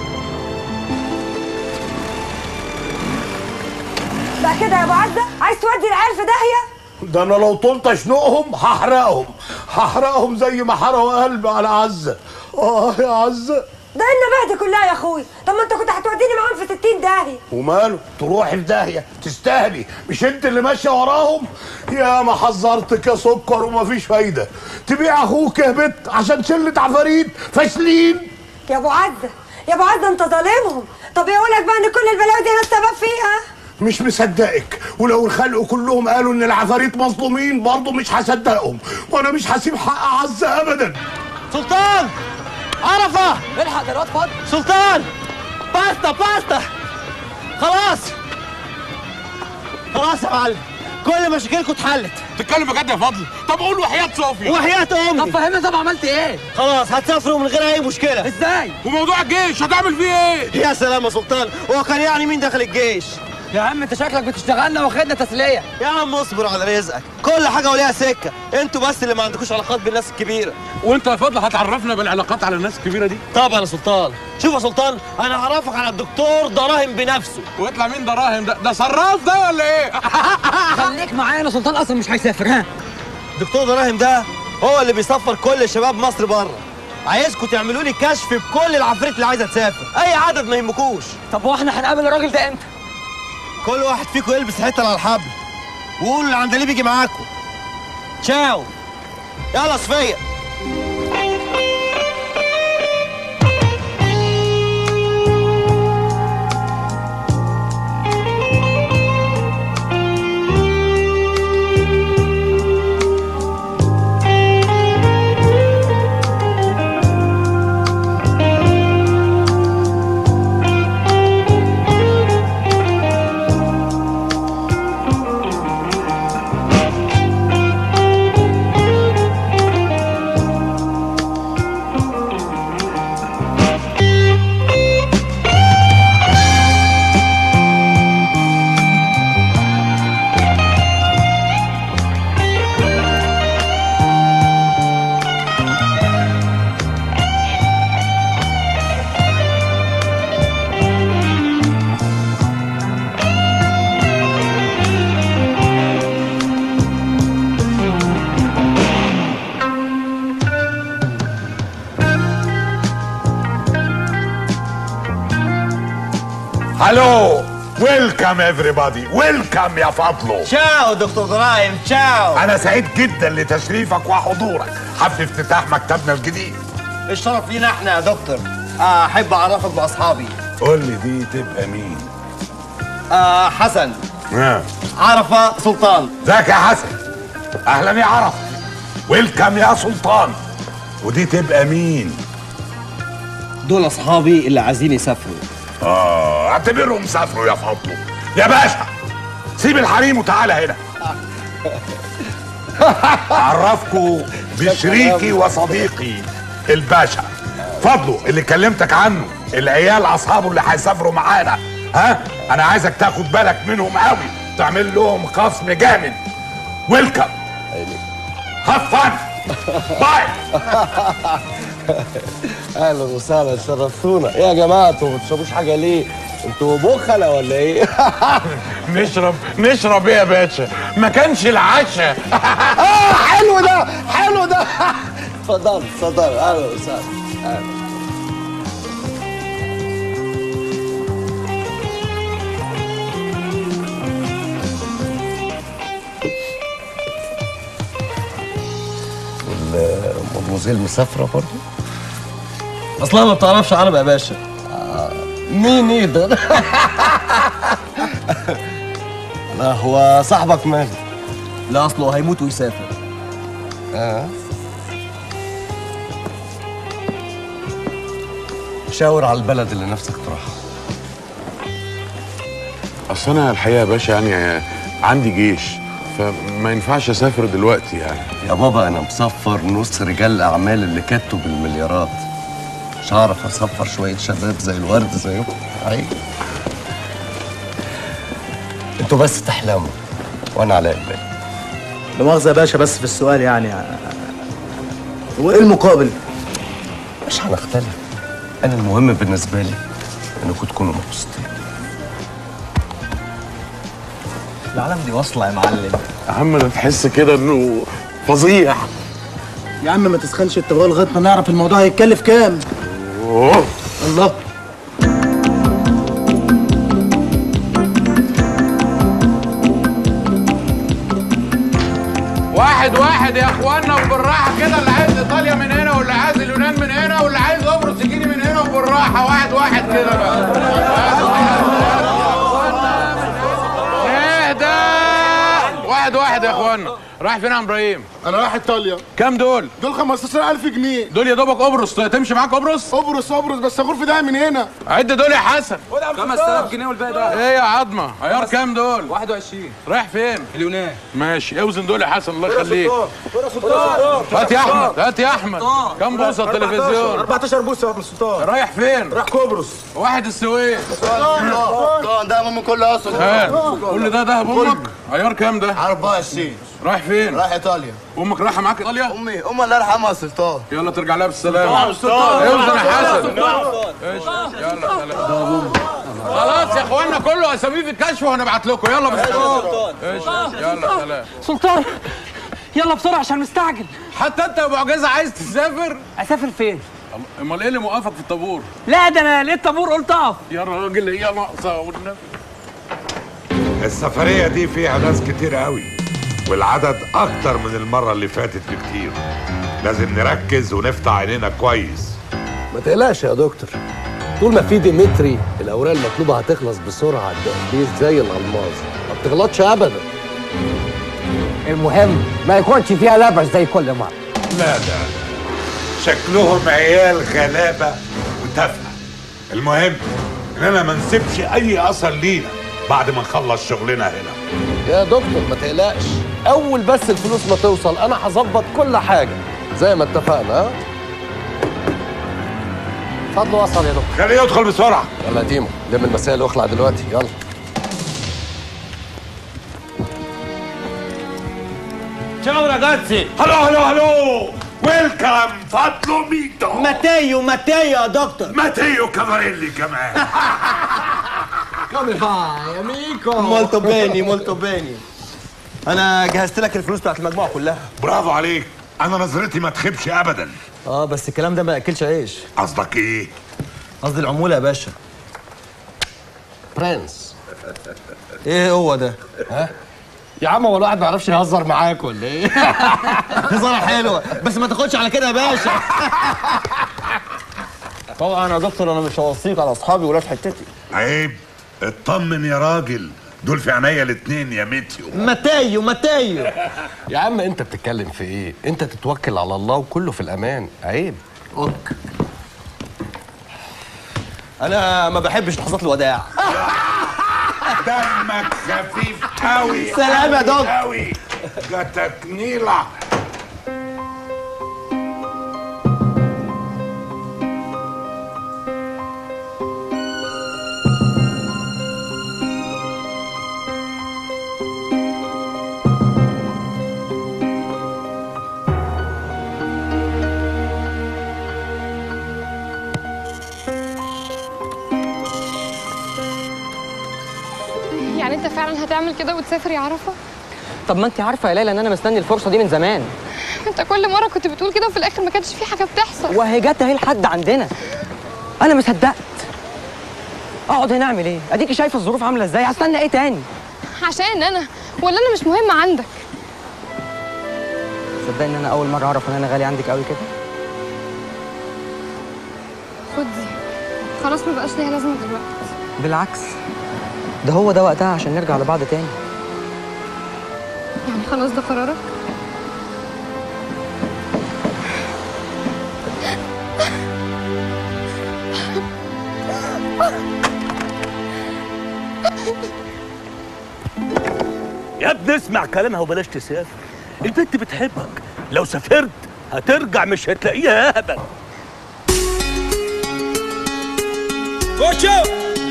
بقى كده يا ابو عزة عايز تودي العيال في داهية ده انا لو طلت اشنقهم هحرقهم هحرقهم زي ما حرقوا قلبي على عزه اه يا عزه ده النبات دي كلها يا اخوي طب ما انت كنت هتوديني معاهم في 60 داهية وماله تروحي في داهيه تستاهلي مش انت اللي ماشيه وراهم يا ما حذرتك يا سكر ومفيش فايده تبيع اخوك يا بت عشان شله عفاريت فاشلين يا ابو عزة يا ابو عزة انت ظالمهم طب يقولك بقى ان كل البلاوي دي انا السبب فيها مش مصدقك ولو الخلق كلهم قالوا ان العفاريت مظلومين برضه مش هصدقهم وانا مش هسيب حق عزه ابدا سلطان عرفة الحق ده الواد فاضي سلطان باستا باستا خلاص خلاص يا معلم كل مشاكلكم اتحلت تتكلم بجد يا فضل طب قول وحياة صوفيا وحياة امي طب فهمني طب عملت ايه خلاص هتسافروا من غير اي مشكله ازاي وموضوع الجيش هتعمل فيه ايه يا سلام يا سلطان هو كان يعني مين دخل الجيش يا عم انت شكلك بتشتغلنا واخدنا تسليه يا عم اصبر على رزقك كل حاجه وليها سكه انتوا بس اللي ما عندكوش علاقات بالناس الكبيره وانت يا فضل هتعرفنا بالعلاقات على الناس الكبيره دي طبعا يا سلطان شوف يا سلطان انا هعرفك على الدكتور دراهم بنفسه ويطلع مين دراهم ده ده صراف ده ولا ايه خليك معانا سلطان اصلا مش هيسافر ها دكتور دراهم ده هو اللي بيسفر كل شباب مصر بره عايزكم تعملوا لي كشف بكل العفاريت اللي عايزه تسافر اي عدد ما يهمكوش طب واحنا هنقابل الراجل ده امتى كل واحد فيكم يلبس حته على الحبل وقولوا اللي عندليب يجي معاكم تشاو يلا صفيه هلو ويلكم everybody ويلكم يا فضلو تشاو دكتور دراهم تشاو انا سعيد جدا لتشريفك وحضورك حفل افتتاح مكتبنا الجديد الشرف لينا احنا يا دكتور آه، احب اعرفك باصحابي قول لي دي تبقى مين آه حسن آه. عرفه سلطان ازيك يا حسن اهلا يا عرف ويلكم يا سلطان ودي تبقى مين دول اصحابي اللي عايزين يسافروا اه اعتبرهم سافروا يا فضلو يا باشا سيب الحريم وتعالى هنا اعرفكم بشريكي وصديقي الباشا فضله اللي كلمتك عنه العيال اصحابه اللي هيسافروا معانا ها انا عايزك تاخد بالك منهم قوي تعمل لهم خصم جامد ويلكم هاف فن باي اهلا وسهلا شرفتونا ايه يا جماعه انتوا ما بتشربوش حاجه ليه؟ انتوا بخله ولا ايه؟ نشرب نشرب ايه يا باشا ما كانش العشاء اه حلو ده حلو ده اتفضل اتفضل اهلا وسهلا أهلا. والمدموزيل مسافره برضه؟ اصلا ما بتعرفش عربي يا باشا مين يقدر؟ لا هو صاحبك ماله؟ لا اصله هيموت ويسافر اه شاور على البلد اللي نفسك تروحها اصل انا الحقيقه يا باشا يعني عندي جيش فما ينفعش اسافر دلوقتي يعني يا بابا انا مسفر نص رجال الاعمال اللي كتوا بالمليارات مش هعرف اسفر شويه شباب زي الورد زيكم عيب انتوا بس تحلموا وانا على الباقي لا مؤاخذة يا باشا بس في السؤال يعني وايه المقابل؟ مش هنختلف انا المهم بالنسبه لي انكم تكونوا مبسوطين العالم دي واصله يا معلم يا عم انا تحس كده انه فظيع يا عم ما تسخنش التوه لغايه ما نعرف الموضوع هيتكلف كام أوه. الله واحد واحد يا اخوانا وبالراحه كده اللي عايز ايطاليا من هنا واللي عايز اليونان من هنا واللي عايز قبرص يجيني من هنا وبالراحه واحد واحد كده بقى اهدى واحد واحد يا اخوانا رايح فين يا ابراهيم؟ انا رايح ايطاليا كام دول؟ دول 15000 جنيه دول يا دوبك قبرص تمشي معاك قبرص؟ قبرص قبرص بس غرفه ده من هنا عد دول يا حسن 5000 جنيه والباقي ده ايه يا عظمه؟ عيار كام دول؟ 21 رايح فين؟ اليونان ماشي اوزن دول يا حسن الله يخليك هات يا احمد هات يا احمد كم بوصه التلفزيون 14 بوصه يا ابن السلطان رايح فين راح قبرص واحد السويس ده امي كله اصلا هات قول لي ده دهب امك عيار كام ده 24 رايح فين رايح ايطاليا امك رايحه معاك ايطاليا امي امي الله يرحمها يا سلطان يلا ترجع لها بالسلامه طبعا السلطان. اوزن يا حسن طبعا. ايش يلا سلام خلاص يا اخوانا كله اساميه في الكشف وهنبعت لكم يلا بالسلامه ايش يلا سلام سلطان يلا بسرعه عشان مستعجل حتى انت يا ابو عجيزه عايز تسافر اسافر فين امال ايه اللي موقفك في الطابور لا ده انا لقيت طابور قلت اقف يا راجل هي ناقصه والنبي السفرية دي فيها ناس كتير قوي والعدد أكتر من المرة اللي فاتت بكتير لازم نركز ونفتح عينينا كويس ما تقلقش يا دكتور طول ما في ديمتري الاوراق المطلوبه هتخلص بسرعه عند قديس زي الالماظ ما بتغلطش ابدا المهم ما يكونش فيها لبس زي كل مرة لا ده شكلهم عيال غلابة وتافهة المهم إننا ما نسيبش أي أثر لينا بعد ما نخلص شغلنا هنا يا دكتور ما تقلقش اول بس الفلوس ما توصل انا هظبط كل حاجه زي ما اتفقنا ها اتفضل وصل يا دكتور خليه يدخل بسرعة يلا يا ديمو لم المسائل واخلع دلوقتي يلا Ciao ragazzi! هلو هلو هلو ويلكم فاطلو ميتو ماتيو ماتيو يا دكتور ماتيو كافاريلي كمان Come fai, amico? Molto bene, molto bene. انا جهزت لك الفلوس بتاعت المجموعه كلها برافو عليك انا نظرتي ما تخيبش ابدا اه بس الكلام ده ما ياكلش عيش قصدك ايه قصدي العموله يا باشا برنس ايه هو ده ها يا عم هو الواحد ما يعرفش يهزر معاك ولا ايه؟ هزارة حلوة بس ما تاخدش على كده يا باشا طبعا يا دكتور انا مش هوصيك على اصحابي ولا في حتتي عيب اطمن يا راجل دول في عينيا الاتنين يا ميتيو ماتيو ماتيو يا عم انت بتتكلم في ايه؟ انت تتوكل على الله وكله في الامان عيب اوك انا ما بحبش لحظات الوداع دمك خفيف قوي سلام يا دكتور. قوي جاتك نيله يعني انت فعلا هتعمل كده وتسافر يا عرفه طب ما انت عارفه يا ليلى ان انا مستني الفرصه دي من زمان انت كل مره كنت بتقول كده وفي الاخر ما كانش في حاجه بتحصل وهي جت اهي لحد عندنا انا ما صدقت اقعد هنا اعمل ايه اديكي شايفه الظروف عامله ازاي هستنى ايه تاني عشان انا ولا انا مش مهم عندك صدقني ان انا اول مره اعرف ان انا غالي عندك قوي كده خد دي خلاص ما بقاش ليها لازمه دلوقتي بالعكس ده هو ده وقتها عشان نرجع لبعض تاني يعني خلاص ده قرارك يا ابني اسمع كلامها وبلاش تسافر البنت بتحبك لو سافرت هترجع مش هتلاقيها يا هبل ¡Ocho!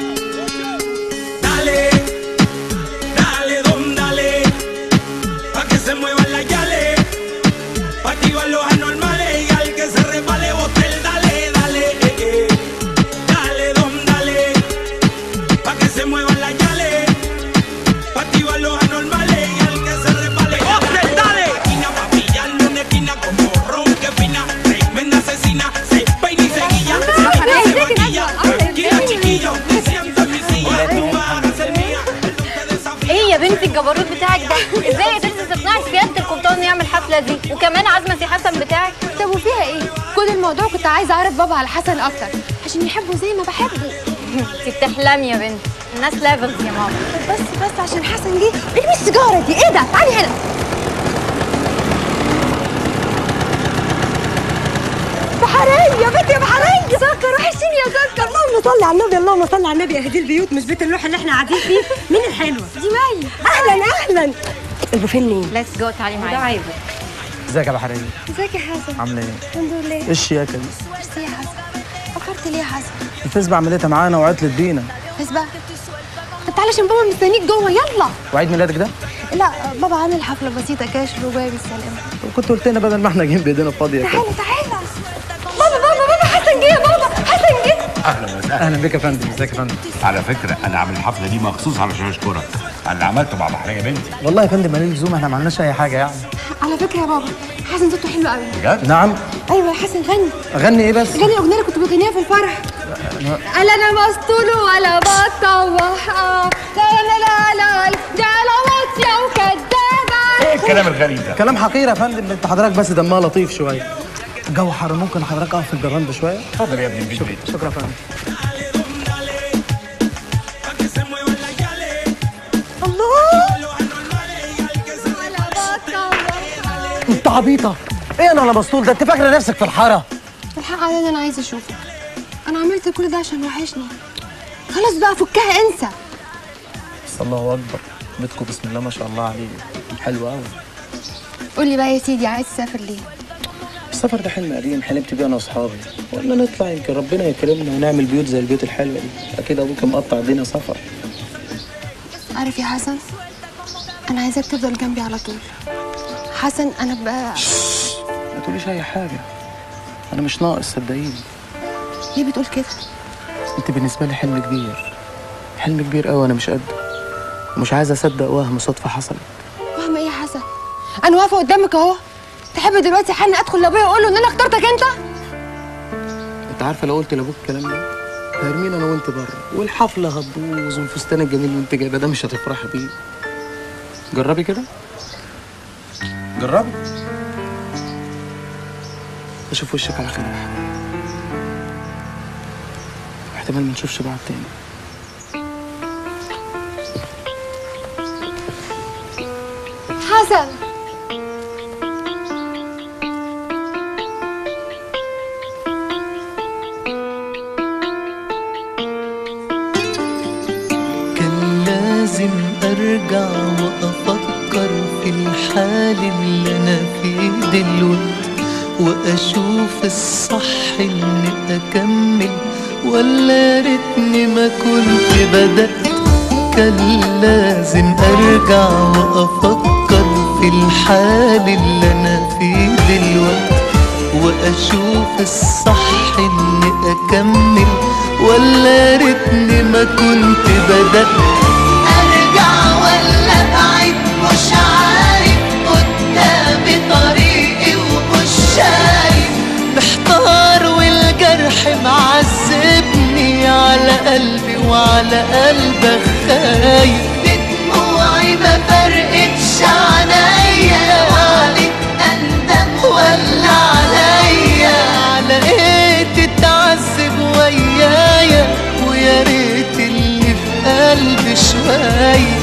Dale, dale, dom, dale, pa' que se muevan las yales, pa' activar los anormales y al que se resbale bote el dale, dale, eh, eh. dale, dom, dale, pa' que se muevan las yales, pa' activar los anormales y al que se resbale bote el dale. Esquina pa' pillarlo en esquina como ron que fina, tremenda asesina, se peina y se guilla, se peina y se maquilla, tranquila chiquillo, me siento en mi silla, tú vas a ser mía. ايه يا بنتي الجبروت بتاعك ده ازاي قدرتي تقنعي سياده القبطان يعمل الحفله دي وكمان عازمه سي حسن بتاعك طب وفيها ايه كل الموضوع كنت عايزه اعرف بابا على حسن اكتر عشان يحبه زي ما بحبه انت بتحلمي يا بنتي الناس ليفلز يا ماما بس بس عشان حسن جه ارمي السيجاره دي ايه ده تعالي هنا بحرية يا بنتي يا بحرية سكر وحشين يا سكر اللهم صل على النبي اللهم صل على النبي اهدي البيوت مش بيت اللوح اللي احنا قاعدين فيه مين الحلوة؟ دي مي اهلا اهلا البوفيه منين؟ ليتس جو تعالي معايا ده عيبه ازيك يا بحرية ازيك يا حسن عامله ايه الحمد لله ايه الشياكه دي ميرسي يا حسن فكرت ليه يا حسن الفيسبا عملتها معانا وعطلت بينا بس بقى طب تعالى عشان بابا مستنيك جوه يلا وعيد ميلادك ده لا بابا عامل حفله بسيطه كده شروق جاي بالسلامه كنت قلت لنا بدل ما احنا جايين بايدينا فاضيه كده تعالى تعالى بابا بابا بابا حسن جه يا بابا حسن جه اهلا وسهلا اهلا بك يا فندم ازيك يا فندم على فكره انا عامل الحفله دي مخصوص علشان اشكرك على اللي عملته مع بحريه بنتي والله يا فندم مالي لزوم احنا ما عملناش اي حاجه يعني على فكره يا بابا حسن صوته حلو قوي بجد نعم ايوه يا حسن غني اغني ايه بس غني الاغنيه اللي كنت بغنيها في الفرح قال انا مسطول ولا بطوح اه لا لا لا لا ده انا واطيه وكدابه ايه الكلام الغريب ده كلام حقير يا فندم انت حضرتك بس دمها لطيف شويه الجو حر ممكن حضرتك اقف في الجراند شويه اتفضل يا ابني البيت بيت شكرا يا فندم انت عبيطه ايه انا على مسطول ده انت فاكره نفسك في الحاره الحق عليا انا عايزه اشوفك انا عملت كل ده عشان وحشني خلاص بقى فكها انسى بس الله اكبر بيتكم بسم الله ما شاء الله عليه حلو قوي قول لي بقى يا سيدي عايز تسافر ليه السفر ده حلم قديم حلمت بيه انا واصحابي ولا نطلع يمكن ربنا يكرمنا ونعمل بيوت زي البيوت الحلوه دي اكيد ابوك مقطع الدنيا سفر عارف يا حسن انا عايزاك تفضل جنبي على طول حسن انا بقى ما تقوليش اي حاجه انا مش ناقص صدقيني ليه بتقول كده انت بالنسبه لي حلم كبير حلم كبير قوي انا مش قده ومش عايز اصدق وهم صدفه حصلت وهم ايه يا حسن انا واقفه قدامك اهو تحب دلوقتي حن ادخل لابويا واقول له ان انا اخترتك انت انت عارفه لو قلت لابوك الكلام ده هرمينا انا وانت بره والحفله هتبوظ والفستان الجميل اللي انت جايبه ده مش هتفرحي بيه جربي كده جربي اشوف وشك على خير يا حبيبي. احتمال ما نشوفش بعض تاني حسن كان لازم ارجع وافكر في الحال اللي انا فيه دلوقتي واشوف الصح اني اكمل ولا ريتني ما كنت بدأت كان لازم ارجع وافكر في الحال اللي انا فيه دلوقتي واشوف الصح اني اكمل ولا ريتني ما كنت بدأت ارجع ولا ابعد مش عارف قدامي طريقي ومش شايف محتار والجرح معذبني على قلبي وعلى قلبك خايف دموعي ما فرقتش عليا عليك اندم ولا عليا على ايه تتعذب ويايا ويا ريت اللي في قلبي شويه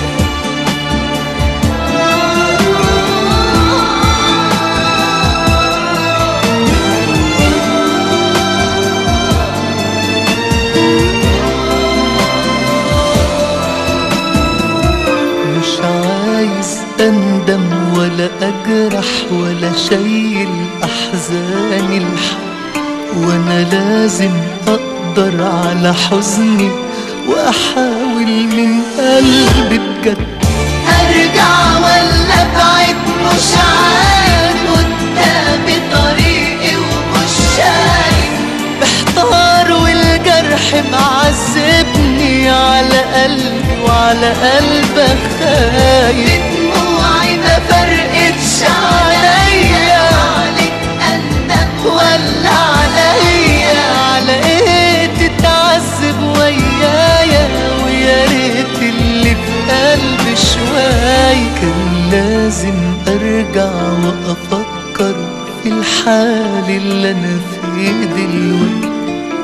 مش عايز اندم ولا اجرح ولا شيل احزاني الحق وانا لازم اقدر على حزني واحاول من قلبي بجد ارجع ولا ابعد مش عارف قدامي طريقي ومش شايف محتار والجرح معذبني على قلبي وعلى قلبك خايف دموعي ما فرقتش عليا عليك اندم ولا عليا على ايه تتعذب ويايا ويا ريت اللي في قلبي شوية كان لازم ارجع وافكر في الحال اللي انا فيه دلوقتي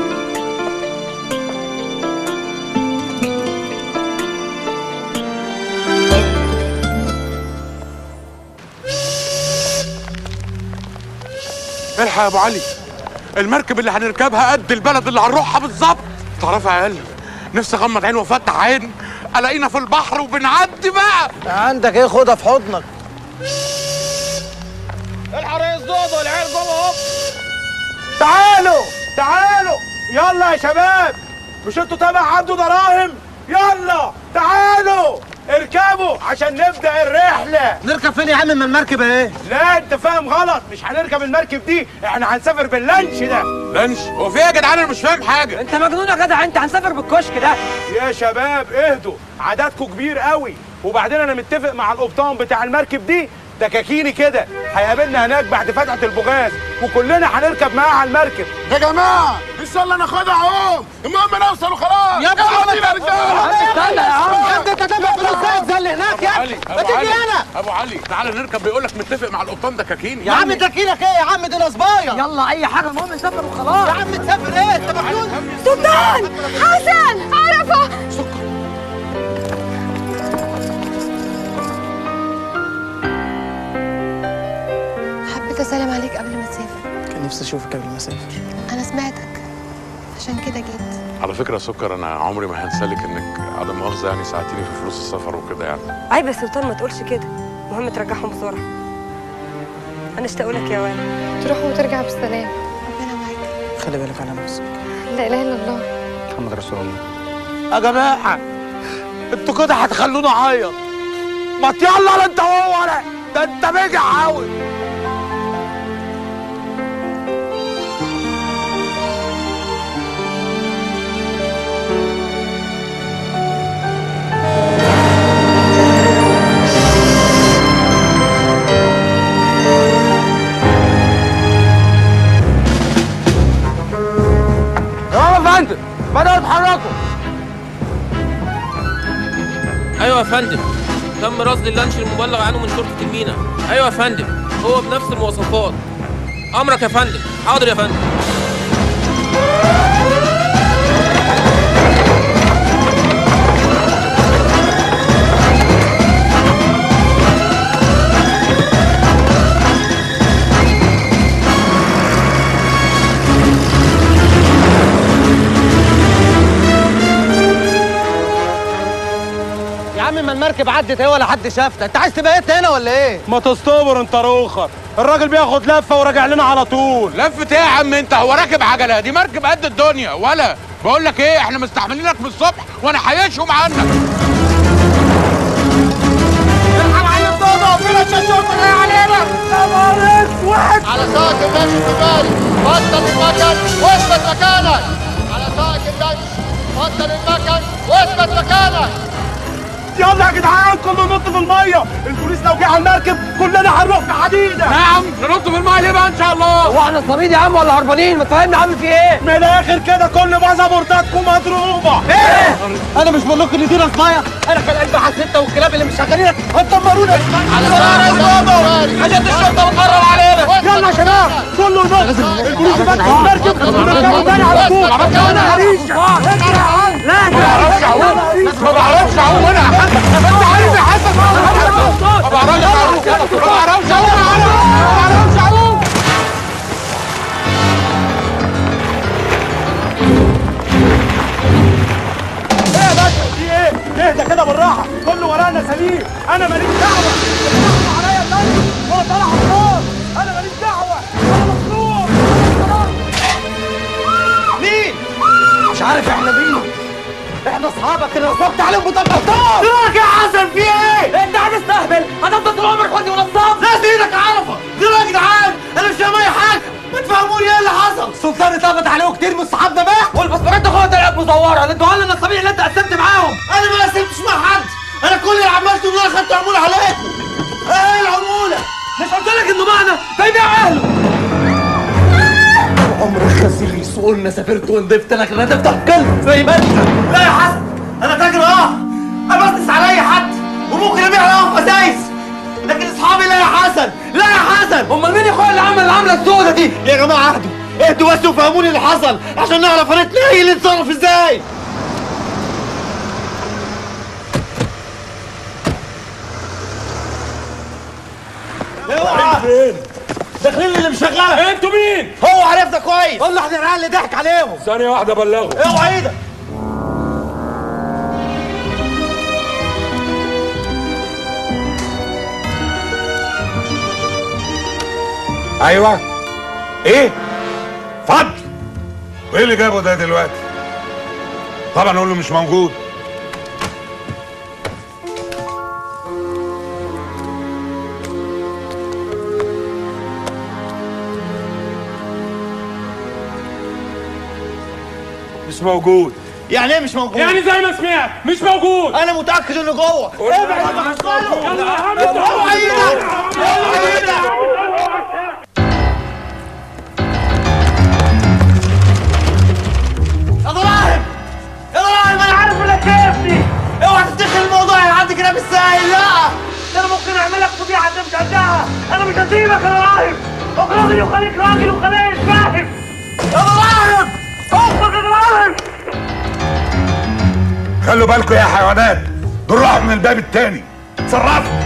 الحق يا ابو علي المركب اللي هنركبها قد البلد اللي هنروحها بالظبط تعرف يا عيال نفسي اغمض عيني وافتح عين الاقينا في البحر وبنعدي بقى عندك ايه خدها في حضنك الحريص دودو العيال جوه اهو تعالوا تعالوا يلا يا شباب مش انتوا تابع عنده دراهم يلا تعالوا اركبوا عشان نبدا الرحله نركب فين يا عم ما المركب ايه لا انت فاهم غلط مش هنركب المركب دي احنا هنسافر باللانش ده لانش هو في ايه يا جدعان انا مش فاهم حاجه انت مجنون يا جدع انت هنسافر بالكشك ده يا شباب اهدوا عددكم كبير قوي وبعدين انا متفق مع القبطان بتاع المركب دي دكاكيني كده هيقابلنا هناك بعد فتحة البوغاز وكلنا هنركب معاه على المركب يا جماعه ان شاء الله ناخدها اهو المهم نوصل وخلاص يا ابو يلا بينا يا رجاله استنى يا عم. انت انت تابع فلوس زي اللي هناك يا علي ما تيجي هنا ابو علي تعالى نركب بيقول لك متفق مع القبطان ده كاكين يا عم تركينك ايه يا عم دي نصبايه يلا اي حاجه المهم نسافر وخلاص يا عم تسافر ايه انت مجنون سلطان حسن عرفه حبيت اسلم عليك قبل ما تسافر كان نفسي اشوفك قبل ما اسافر انا سمعتك عشان كده جيت على فكره يا سكر انا عمري ما هنسالك انك عدم مؤاخذه يعني ساعدتيني في فلوس السفر وكده يعني عيب يا سلطان ما تقولش كده المهم ترجعهم بسرعه انا اشتاق لك يا ولد تروح وترجع بالسلام خلي بالك على نفسك لا اله الا الله محمد رسول الله يا جماعه انتوا كده هتخلوني اعيط ما يلا لا انت هو ولا ده انت بجع قوي يا فندم بدأوا يتحركوا ايوه يا فندم تم رصد اللانش المبلغ عنه من شرطه المينا ايوه يا فندم هو بنفس المواصفات امرك يا فندم حاضر يا فندم يا عم ما المركب المركب عدت ايه ولا حد شافنا انت عايز تبيت هنا ولا ايه ما تصطبر انت روخر الراجل بياخد لفه وراجع لنا على طول لفة ايه يا عم انت هو راكب عجله دي مركب قد الدنيا ولا بقول لك ايه احنا مستحملينك من الصبح وانا حيشهم عنك على ساعة اللانش في بالي بطل المكن واثبت مكانك على ساعة اللانش بطل المكن واثبت مكانك يلا يا جدعان كله نط في الميه البوليس لو جه على المركب كلنا هنروح في حديده نعم ننط في الميه ليه بقى ان شاء الله هو احنا صاميد يا عم ولا هربانين ما تفهمني يا عم في ايه من الاخر كده كل باسبورتاتكم مضروبه ايه انا مش بقول لكم ان دي راس ميه انا في القلب حسيتها والكلاب اللي مش شغالين هتدمرونا على حاجات الشرطه بتقرب علينا يلا يا شباب كله نط البوليس فتح المركب ونرجعوا تاني على طول انا هريشه لا ما بعرفش اعوم ما بعرفش اعوم انا يا حسن انت عارف يا حسن ما بعرفش اعوم ما بعرفش اعوم يا حسن ما بعرفش اعوم ايه يا باشا في ايه؟ اهدى كده بالراحه كله ورانا سليم انا ماليش دعوه بيحكموا عليا اللانش وانا طالع حصان انا ماليش دعوه انا مظلوم مين مش عارف احنا مين احنا اصحابك اللي نصبت عليهم بطاقتين لك يا حسن في ايه؟ انت هتستهبل هتفضل طول عمرك ودي ونصاب ناس ايدك عرفه دول يا جدعان انا مش فاهم اي حاجه ما تفهموني ايه اللي حصل السلطان اتقبض عليه كتير من صحابنا بقى والباسبورات اخوها طلعت مزوره اللي ادوها لنا الصبيح اللي انت قسمت معاهم انا ما قسمتش مع حد انا كل اللي عملته ان انا خدت عموله عليكم ايه العموله مش قلت لك انه معنا فيبيع اهله عمر خسير يسؤولنا سافرت ونضفت لك لا تفتح كلب زي ما انت لا يا حسن انا تاجر اه انا بسنس على اي حد وممكن ابيع لهم ازايز لكن اصحابي لا يا حسن لا يا حسن امال مين يا اخويا اللي عمل العمله السوداء دي يا جماعه اهدوا اهدوا بس وفهموني اللي حصل عشان نعرف هنتلاقي اللي نتصرف ازاي اوعى فين؟ داخلين اللي مشغله انتوا مين؟ هو عرفنا كويس قول له احنا العيال اللي ضحك عليهم ثانية واحدة بلغه اوعى ايدك ايوه ايه فضل وايه اللي جابه ده دلوقتي طبعا اقول له مش موجود مش موجود يعني ايه مش موجود؟ يعني زي ما سمعت مش موجود انا متاكد انه جوه ابعد ما توصله يلا يا عم اوعى ايدك اوعى ايدك يا ضرايب يا ضرايب انا عارف انك كيفني اوعى تفتكر الموضوع هيعدي كده بالسهل لا ده انا ممكن اعمل لك فضيحه انت مش قدها انا مش هسيبك يا ضرايب اخرجني وخليك راجل وخليك فاهم يا ضرايب اخرج يا ضرايب خلوا بالكم يا حيوانات دول راحوا من الباب التاني اتصرفوا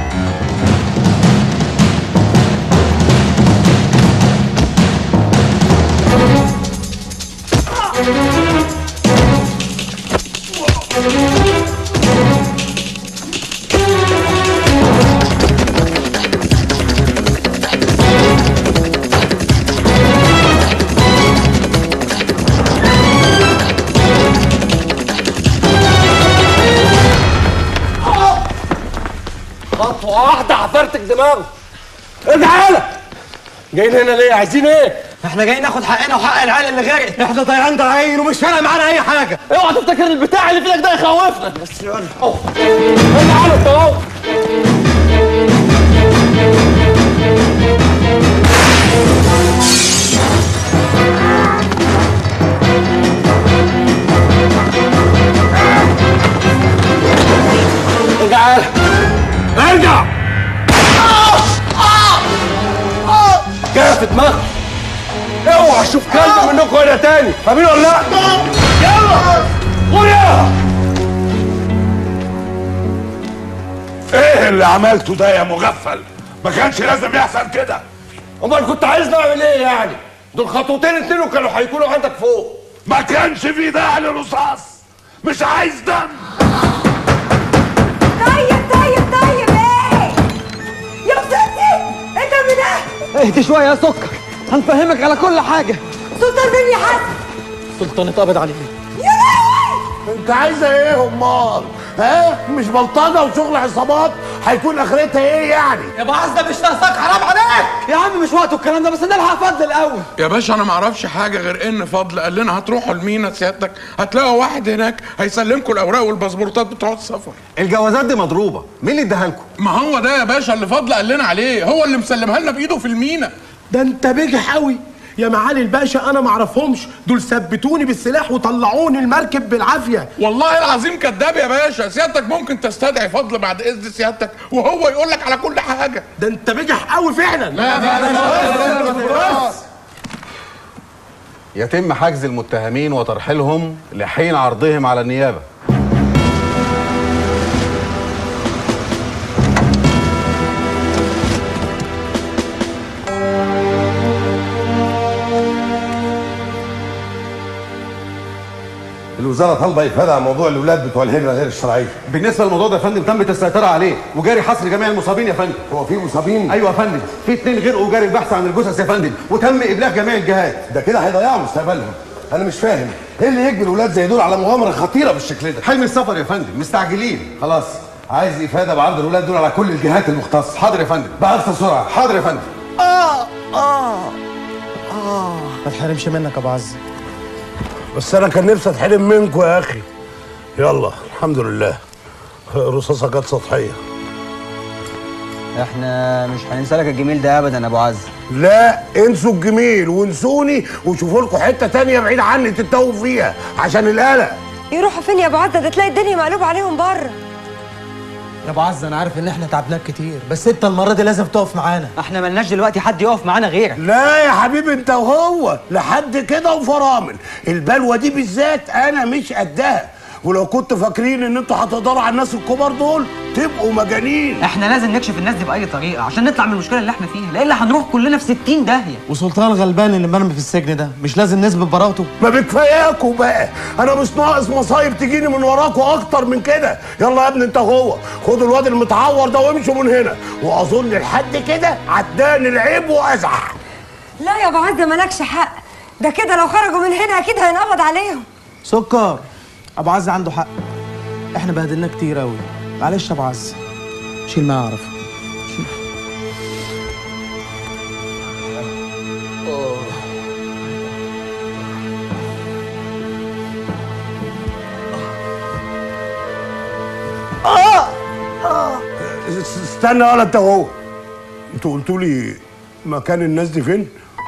خطوه واحده عفرتك دماغه تعالى جايين هنا ليه عايزين ايه احنا جايين ناخد حقنا وحق العيال اللي غرقت احنا ضيعان ضايعين ومش فارق معانا اي حاجه اوعى تفتكر البتاع اللي في ايدك ده يخوفنا بس يلا اوه تعالى انت اهو تعالى ارجع جايه في دماغك اوعى اشوف كلب منكم هنا تاني فاهمين ولا لا؟ يلا قول يلا ايه اللي عملته ده يا مغفل ما كانش لازم يحصل كده امال كنت عايز نعمل ايه يعني؟ دول خطوتين اتنين كانوا هيكونوا عندك فوق ما كانش في داعي للرصاص مش عايز دم طيب طيب اهدي شويه يا سكر هنفهمك على كل حاجه سلطان بن يا حسن سلطان اتقبض عليه انت عايزه ايه امال ها مش بلطجه وشغل عصابات هيكون اخرتها ايه يعني يا بعز ده مش ناقصك حرام عليك يا عم مش وقته الكلام ده بس نلحق فضل الاول يا باشا انا ما اعرفش حاجه غير ان فضل قال لنا هتروحوا لمينا سيادتك هتلاقوا واحد هناك هيسلمكم الاوراق والباسبورتات بتوع السفر الجوازات دي مضروبه مين اللي اداها لكم ما هو ده يا باشا اللي فضل قال لنا عليه هو اللي مسلمها لنا بايده في المينا ده انت بجح قوي يا معالي الباشا انا معرفهمش دول ثبتوني بالسلاح وطلعوني المركب بالعافيه والله العظيم كذاب يا باشا سيادتك ممكن تستدعي فضل بعد اذن سيادتك وهو يقول لك على كل حاجه ده انت بجح قوي فعلا بس يتم حجز المتهمين وترحيلهم لحين عرضهم على النيابه الوزاره طالبه افاده عن موضوع الاولاد بتوع الهجره غير الشرعيه بالنسبه للموضوع ده يا فندم تم السيطره عليه وجاري حصر جميع المصابين يا فندم هو في مصابين ايوه يا فندم في اثنين غير وجاري البحث عن الجثث يا فندم وتم ابلاغ جميع الجهات ده كده هيضيعوا مستقبلهم انا مش فاهم ايه اللي يجبر اولاد زي دول على مغامره خطيره بالشكل ده حلم السفر يا فندم مستعجلين خلاص عايز افاده بعرض الاولاد دول على كل الجهات المختصه حاضر يا فندم باقصى سرعه حاضر يا فندم اه اه اه ما تحرمش منك يا ابو عز بس انا كان نفسي اتحرم منكم يا اخي يلا الحمد لله رصاصه جت سطحيه احنا مش هننسى لك الجميل ده ابدا يا ابو عز لا انسوا الجميل وانسوني وشوفوا لكم حته تانية بعيد عني تتوه فيها عشان القلق يروحوا فين يا ابو عزه ده تلاقي الدنيا مقلوبه عليهم بره يا ابو عز انا عارف ان احنا تعبناك كتير بس انت المره دي لازم تقف معانا احنا ملناش دلوقتي حد يقف معانا غيرك لا يا حبيبي انت وهو لحد كده وفرامل البلوه دي بالذات انا مش قدها ولو كنتوا فاكرين ان انتوا هتقدروا على الناس الكبار دول تبقوا مجانين احنا لازم نكشف الناس دي باي طريقه عشان نطلع من المشكله اللي احنا فيها والا هنروح كلنا في 60 داهيه وسلطان الغلبان اللي مرمي في السجن ده مش لازم نثبت براءته ما بكفاياكوا بقى انا مش ناقص مصايب تجيني من وراكوا اكتر من كده يلا يا ابني انت هو خدوا الواد المتعور ده وامشوا من هنا واظن لحد كده عداني العيب وازح لا يا ابو عزه مالكش حق ده كده لو خرجوا من هنا اكيد هينقبض عليهم سكر ابو عز عنده حق احنا بهدلنا كتير قوي معلش يا ابو عز شيل ما اعرف اه اه استنى ولا انت هو انتوا قلتوا لي مكان الناس دي فين؟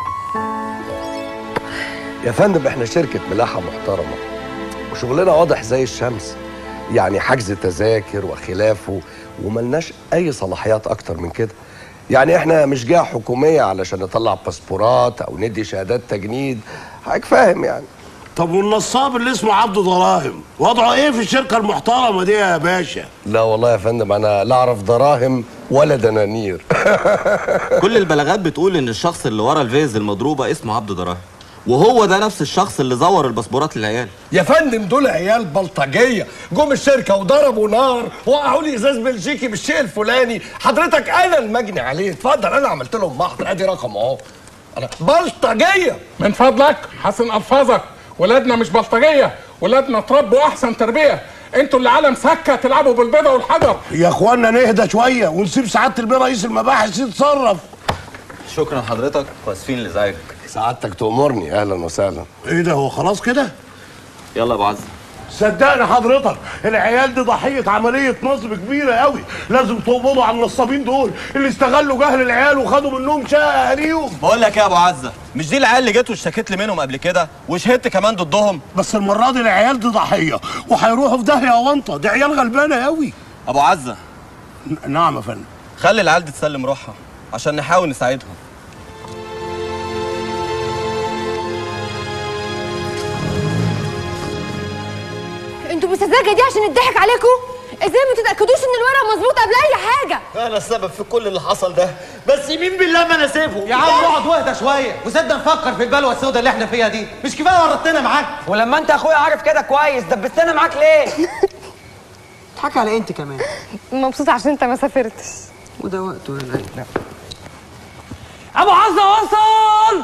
يا فندم احنا شركة ملاحة محترمة وشغلنا واضح زي الشمس يعني حجز تذاكر وخلافه وملناش أي صلاحيات أكتر من كده يعني احنا مش جهة حكومية علشان نطلع باسبورات أو ندي شهادات تجنيد حضرتك فاهم يعني طب والنصاب اللي اسمه عبده دراهم وضعه ايه في الشركة المحترمة دي يا باشا؟ لا والله يا فندم أنا لا أعرف دراهم ولا دنانير كل البلاغات بتقول ان الشخص اللي ورا الفيز المضروبه اسمه عبد دراهم وهو ده نفس الشخص اللي زور الباسبورات للعيال يا فندم دول عيال بلطجيه جم الشركه وضربوا نار وقعوا لي ازاز بلجيكي بالشيء الفلاني حضرتك انا المجني عليه اتفضل انا عملت لهم محضر ادي رقم اهو انا بلطجيه من فضلك حسن الفاظك ولادنا مش بلطجيه ولادنا اتربوا احسن تربيه انتوا اللي علم سكه تلعبوا بالبيضه والحجر يا اخوانا نهدى شوية ونسيب سعادة البيه رئيس المباحث يتصرف شكرا حضرتك واسفين لازعاجك سعادتك تأمرني أهلا وسهلا ايه ده هو خلاص كده؟ يلا يا ابو عز صدقني حضرتك العيال دي ضحية عملية نصب كبيرة قوي لازم تقبضوا على النصابين دول اللي استغلوا جهل العيال وخدوا منهم شقة أهاليهم بقول لك ايه يا ابو عزه مش دي العيال اللي جت واشتكيت لي منهم قبل كده وشهدت كمان ضدهم بس المرة دي العيال دي ضحية وهيروحوا في داهية يا وانطة دي عيال غلبانة قوي ابو عزه نعم يا فندم خلي العيال دي تسلم روحها عشان نحاول نساعدهم انتوا بالسذاجه دي عشان يضحك عليكم ازاي ما تتاكدوش ان الورقه مظبوطه قبل اي حاجه انا السبب في كل اللي حصل ده بس يمين بالله ما انا سيبه يا عم اقعد واهدى شويه وصدق نفكر في البلوه السوداء اللي احنا فيها دي مش كفايه ورطتنا معاك ولما انت اخويا عارف كده كويس دبستنا معاك ليه تضحك على انت كمان مبسوطه عشان انت ما سافرتش وده وقته يا ليلى ابو عزه وصل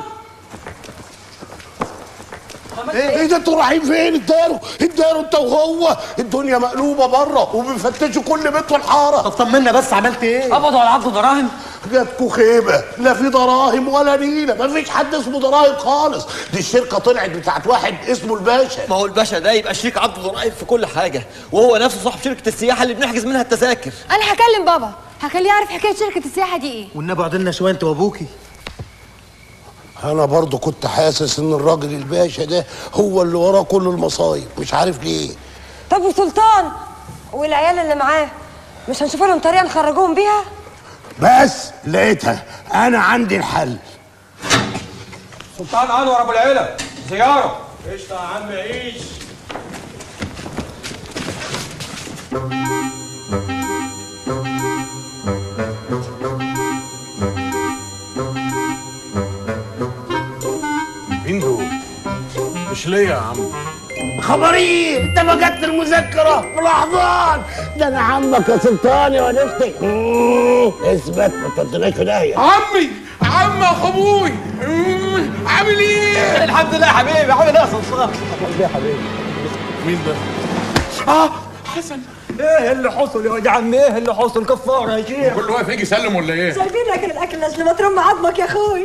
ايه ده انتوا رايحين فين الدارو الدارو انت وهو الدنيا مقلوبه بره وبيفتشوا كل بيت والحاره طب طمنا بس عملت ايه قبضوا على عبد دراهم جاتكوا خيبه لا في دراهم ولا نيله مفيش حد اسمه دراهم خالص دي الشركه طلعت بتاعت واحد اسمه الباشا ما هو الباشا ده يبقى شريك عبد الضرائب في كل حاجه وهو نفسه صاحب شركه السياحه اللي بنحجز منها التذاكر انا هكلم بابا هخليه يعرف حكايه شركه السياحه دي ايه والنبي عدلنا شويه انت وابوكي انا برضو كنت حاسس ان الراجل الباشا ده هو اللي وراه كل المصايب مش عارف ليه طب وسلطان والعيال اللي معاه مش هنشوف لهم طريقه نخرجوهم بيها بس لقيتها انا عندي الحل سلطان انور ابو العيله زياره قشطه يا عم عيش مين دول؟ مش ليا يا عم خبريه انت فقدت المذكره في لحظات ده انا عمك يا سلطان يا ونفتي اثبت ما تدناش في داهيه عمي عم اخو ابوي عامل ايه؟ الحمد لله يا حبيبي عامل ايه يا سلطان؟ يا حبيبي مين ده؟ اه حسن ايه اللي حصل يا واد عم ايه اللي حصل كفاره يا شيخ كل واقف يجي يسلم ولا ايه؟ سايبين لك الاكل عشان ما ترم عظمك يا اخوي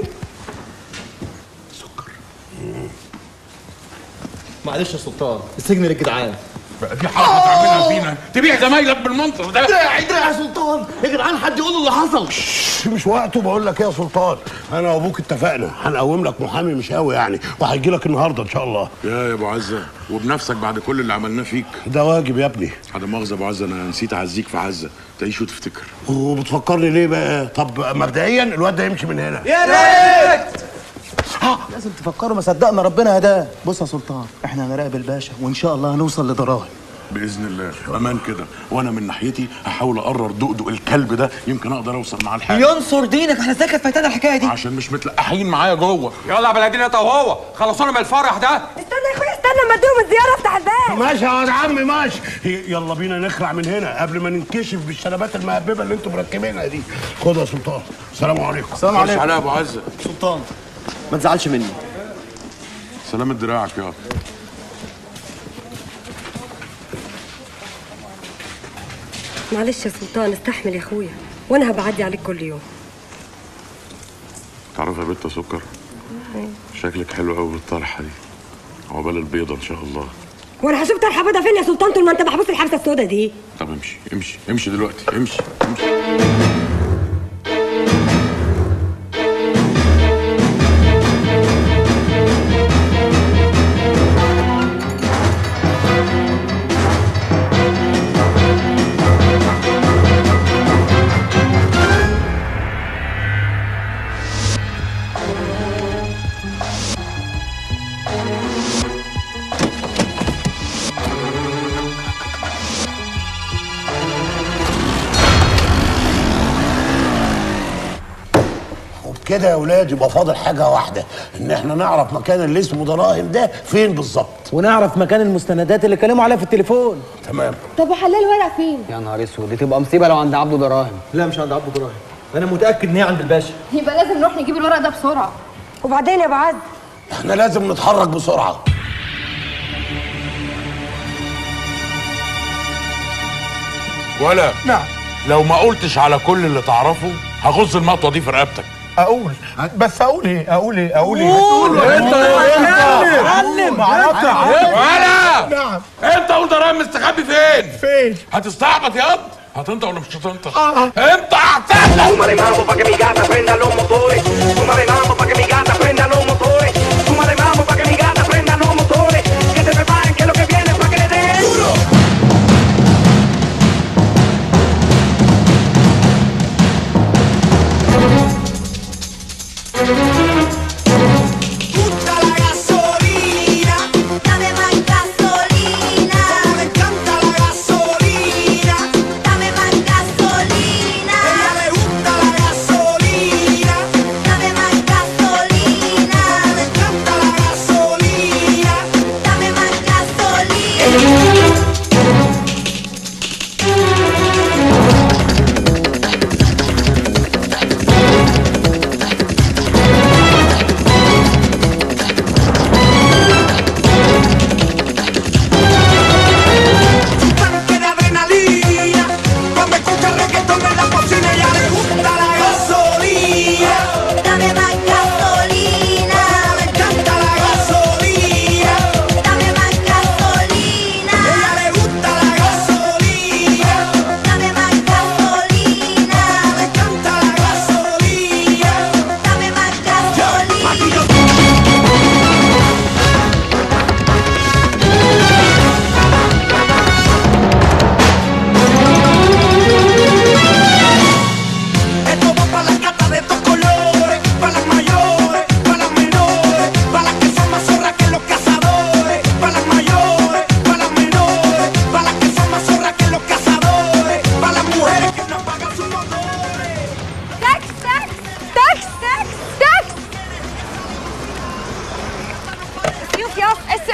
معلش يا سلطان السجن للجدعان بقى دي حركه تعملها فينا تبيع زمايلك بالمنطق ده دراعي دراعي يا سلطان يا جدعان حد يقول له اللي حصل مش وقته بقول لك ايه يا سلطان انا وابوك اتفقنا هنقوم لك محامي مش قوي يعني وهيجي لك النهارده ان شاء الله يا يا ابو عزه وبنفسك بعد كل اللي عملناه فيك ده واجب يا ابني على مؤاخذه يا ابو عزه انا نسيت اعزيك في عزه تعيش وتفتكر وبتفكرني ليه بقى طب مبدئيا الواد ده يمشي من هنا يا ريت لازم تفكروا ما صدقنا ربنا هداه بص يا سلطان احنا هنراقب الباشا وان شاء الله هنوصل لدراهم باذن الله امان كده وانا من ناحيتي هحاول اقرر دقدق الكلب ده يمكن اقدر اوصل معاه الحاجه ينصر دينك احنا ازاي كانت فايتانا الحكايه دي عشان مش متلقحين معايا جوه يلا يا بلدين انت وهو خلصونا من الفرح ده استنى يا اخويا استنى اما اديهم الزياره افتح الباب ماشي يا واد عمي ماشي يلا بينا نخلع من هنا قبل ما ننكشف بالشنبات المهببه اللي انتم مركبينها دي خد يا سلطان السلام عليكم السلام عليكم. عليا يا ابو عزه سلطان ما تزعلش مني سلامة دراعك يا معلش يا سلطان استحمل يا اخويا وانا هبعدي عليك كل يوم تعرف يا بنت يا سكر شكلك حلو قوي بالطرحه دي عقبال البيضه ان شاء الله وانا هشوف طرحه بيضه فين يا سلطان طول ما انت محبوس الحبسه السوداء دي طب امشي امشي امشي دلوقتي امشي امشي وبكده يا ولاد يبقى فاضل حاجه واحده ان احنا نعرف مكان اللي اسمه دراهم ده فين بالظبط ونعرف مكان المستندات اللي كلموا عليها في التليفون تمام طب وحلال الورق فين يا نهار اسود دي تبقى مصيبه لو عند عبده دراهم لا مش عند عبد دراهم انا متاكد ان هي عند الباشا يبقى لازم نروح نجيب الورق ده بسرعه وبعدين يا ابو عز احنا لازم نتحرك بسرعه ولا نعم لو ما قلتش على كل اللي تعرفه هغز المطوه دي في رقبتك اقول بس اقول ايه اقول ايه اقول ايه قول. انت انت. علم عرفت ولا نعم انت قول ده راجل مستخبي فين؟ فين؟ هتستعبط يا قد هتنطق ولا مش هتنطق؟ اه انت هتنطق Súmale mambo pa' que mi gata prenda los motores. Súmale mambo pa' que mi gata prenda los motores. Súmale mambo pa' que mi gata prenda los motores. Que se preparen que lo que viene es pa' que le den duro. Tutta la gasolina, dame más gasolina. Me encanta la gasolina, dame más gasolina. Ella le gusta la gasolina, dame más gasolina.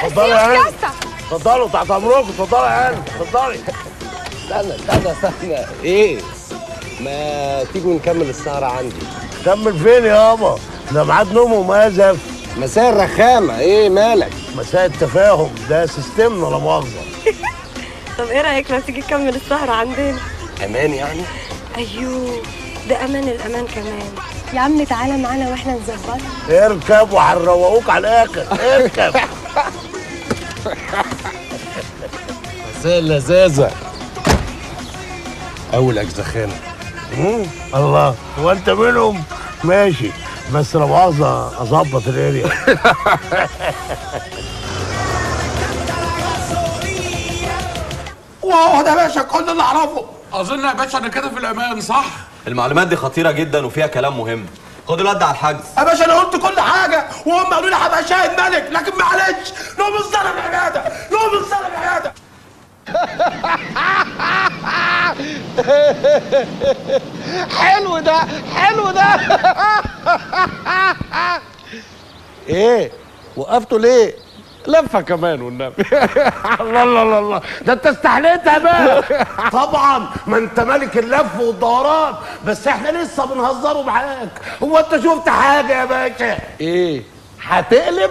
اتفضلي يا هاني اتفضلوا تحت امركم اتفضلي يا هاني اتفضلي استنى استنى استنى ايه ما تيجوا نكمل السهرة عندي كمل فين يابا ده ميعاد نوم ومازف مساء الرخامة ايه مالك مساء التفاهم ده سيستمنا لا مؤاخذة طب ايه رايك لو تيجي تكمل السهره عندنا امان يعني ايوه ده امان الامان كمان يا عم تعالى معانا واحنا نظبط اركب وهنروقوك على الاخر اركب مساء اللذاذة اول اجزخانة مم، الله هو انت منهم ماشي بس لا مؤاخذة اظبط الاريا وهو ده يا باشا كل اللي اعرفه اظن يا باشا انا كده في الامان صح المعلومات دي خطيره جدا وفيها كلام مهم خد الواد ده على الحجز يا باشا انا قلت كل حاجه وهم قالوا لي هبقى شاهد ملك لكن معلش نوم الظلم عباده نوم الظلم عباده حلو ده حلو ده ايه وقفتوا ليه لفه كمان والنبي الله الله الله الله ده انت استحليتها بقى طبعا ما انت ملك اللف والدوران بس احنا لسه بنهزروا معاك هو انت شفت حاجه يا باشا ايه هتقلب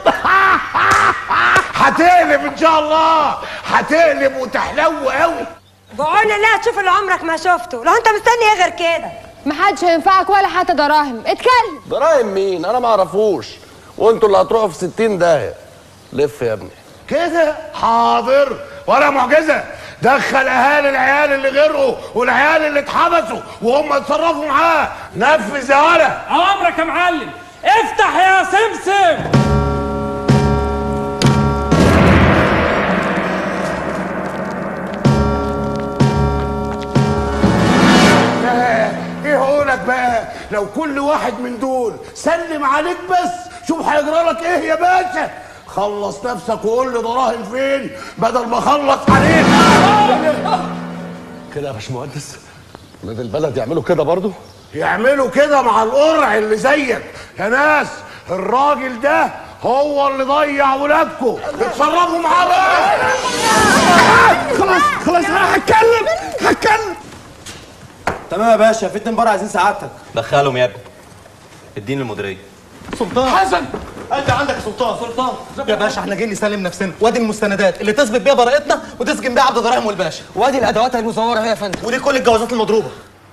هتقلب ان شاء الله هتقلب وتحلو قوي بقول لا تشوف اللي عمرك ما شفته لو انت مستني ايه غير كده محدش هينفعك ولا حتى دراهم اتكلم دراهم مين انا ما اعرفوش وانتوا اللي هتروحوا في 60 داهية لف يا ابني كده حاضر ولا معجزه دخل اهالي العيال اللي غرقوا والعيال اللي اتحبسوا وهم اتصرفوا معاه نفذ يا ولا امرك يا معلم افتح يا سمسم ايه هقولك بقى لو كل واحد من دول سلم عليك بس شوف هيجرى لك ايه يا باشا خلص نفسك وقول لي دراهم فين بدل ما اخلص عليك كده يا باشمهندس ولاد البلد يعملوا كده برضو يعملوا كده مع القرع اللي زيك يا ناس الراجل ده هو اللي ضيع ولادكم اتصرفوا معاه بقى خلاص خلاص انا هتكلم هتكلم تمام يا باشا في اتنين بره عايزين سعادتك دخلهم يا ابني اديني المديريه سلطان حسن انت عندك يا سلطان سلطان يا باشا احنا جايين نسلم نفسنا وادي المستندات اللي تثبت بيها براءتنا وتسجن بيها عبد الرحيم والباشا وادي الادوات المزوره هي يا فندم ودي كل الجوازات المضروبه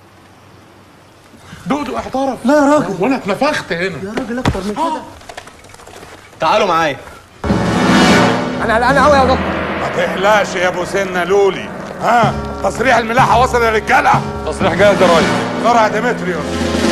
دودو احترف لا يا راجل وانا اتنفخت هنا يا راجل اكتر من كده تعالوا معايا انا قلقان قوي يا دكتور ما تقلقش يا ابو سنه لولي ها تصريح الملاحه وصل يا رجاله تصريح جاهز يا ريس زرع ديمتريوس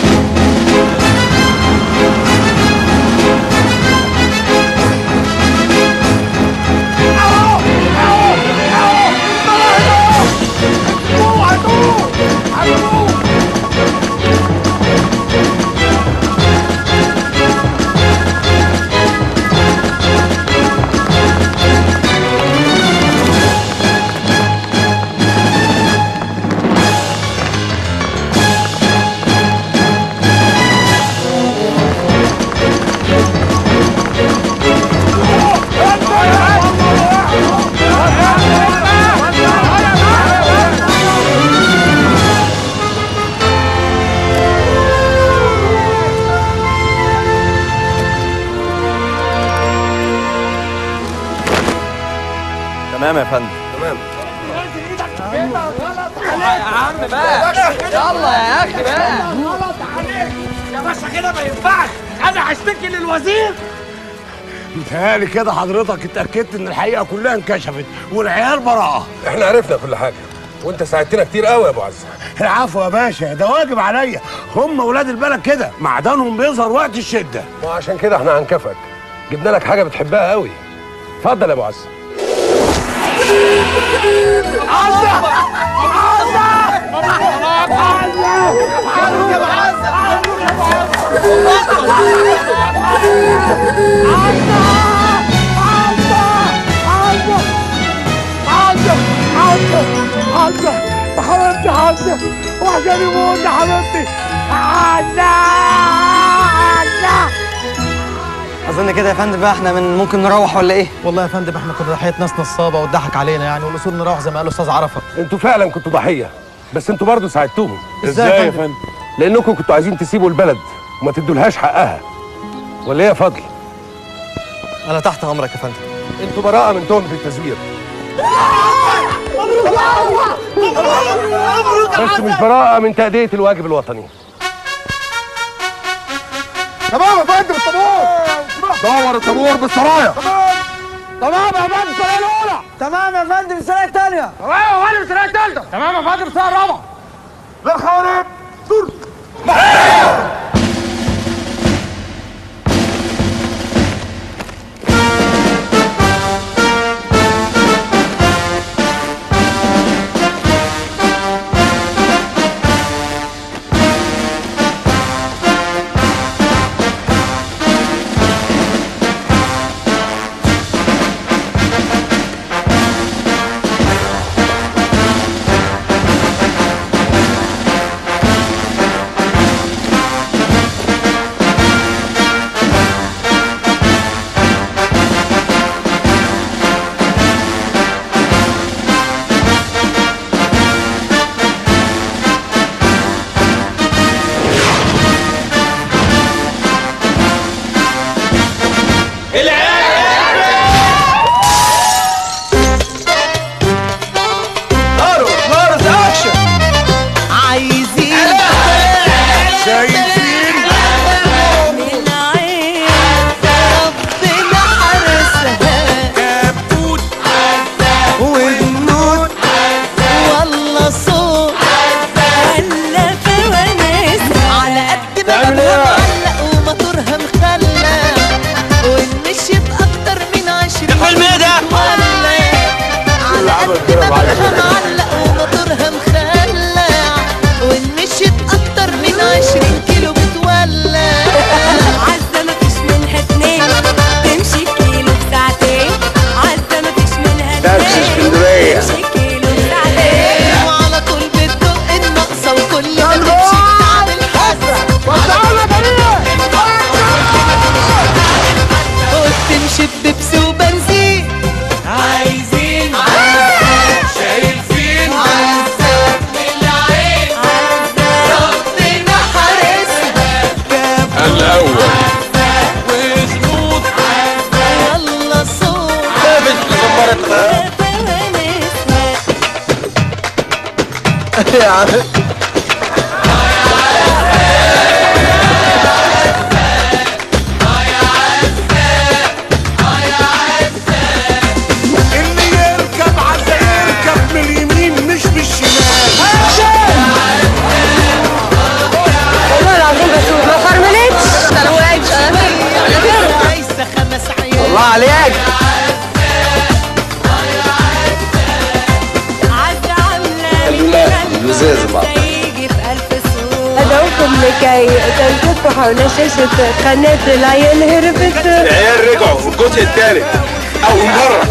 تمام يا فندم تمام يا عم بقى يلا يا اخي بقى يا باشا كده ما ينفعش انا هشتكي للوزير متهيألي كده حضرتك اتأكدت إن الحقيقة كلها انكشفت والعيال براءة احنا عرفنا كل حاجه وانت ساعدتنا كتير قوي يا ابو عزه العفو يا باشا ده واجب عليا هم ولاد البلد كده معدنهم بيظهر وقت الشدة وعشان كده احنا هنكافئك جبنا لك حاجه بتحبها قوي اتفضل يا ابو عزه حبيبتي حاجة وعشان يموت يا حبيبتي حاجة حاجة اظن كده كده يا فندم بقى احنا من ممكن نروح ولا ايه والله يا فندم احنا كنا ضحيه ناس نصابه واتضحك علينا يعني والاصول نروح زي ما قال الاستاذ عرفه انتوا فعلا كنتوا ضحيه بس انتوا برضه ساعدتوهم إزاي يا فندم؟ لانكم كنتوا عايزين تسيبوا البلد وما تدولهاش حقها ولا ايه يا فضل انا تحت امرك يا فندم انتوا براءه من تهمه التزوير بس مش براءه من تاديه الواجب الوطني تمام يا فندم الطابور دور الطابور بالسرايا تمام يا فندم السرعه الاولى تمام يا فندم السرعه الثانيه تمام يا فندم السرعه الثالثه تمام يا فندم السرعه الرابعه لا خارب دور عايزين شايفين من عين ربنا حرسها كبوت وبنوت والله صوت ولا فوانيس على قد ما بابها معلق وموتورها مخلى والمشي بأكتر من عشرين الفيلم ايه ده؟ ولا على قد ما بابها معلق وموتورها مخلى والمشي بأكتر من عشرين كيلو بتولع عزة مفيش منها اتنين تمشي كيلو في ساعتين عزة مفيش منها تاكسي اسكندرية. تمشي كيلو في ساعتين وعلى طول بتدق الناقصة وكل ما تمشي بتعمل حاسة وبتمشي ببيبسي وبنزين عايزين شايفين من العين ربنا حارسها الاول وزنوط يلا صوت يا عم اللي يركب عزة يركب من اليمين مش بالشمال والله العظيم بشوف ما فرملتش انا وقعت عايزة خمس عيال الله عليك عزة عاملة الله لزاز بعض يجي في ألف صوت أدعوكم لكي تلتفوا حول شاشة قناة العيال هربت العيال رجعوا في الجزء الثالث اول مره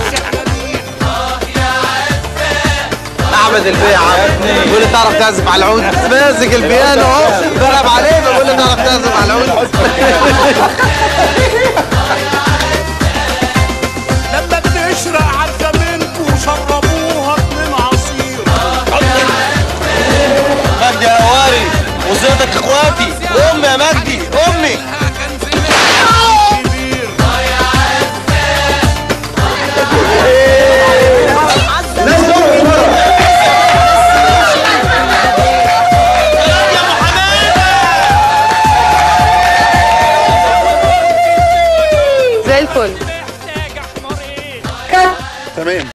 احمد البيع بيقول لي تعرف تعزف على العود ماسك البيانو اهو ضرب عليه بيقول لي تعرف تعزف على العود لما بتشرق عزة منكم شربوها اتنين عصير مجدي يا هواري وزيادك اخواتي امي يا مجدي امي زي الفل تمام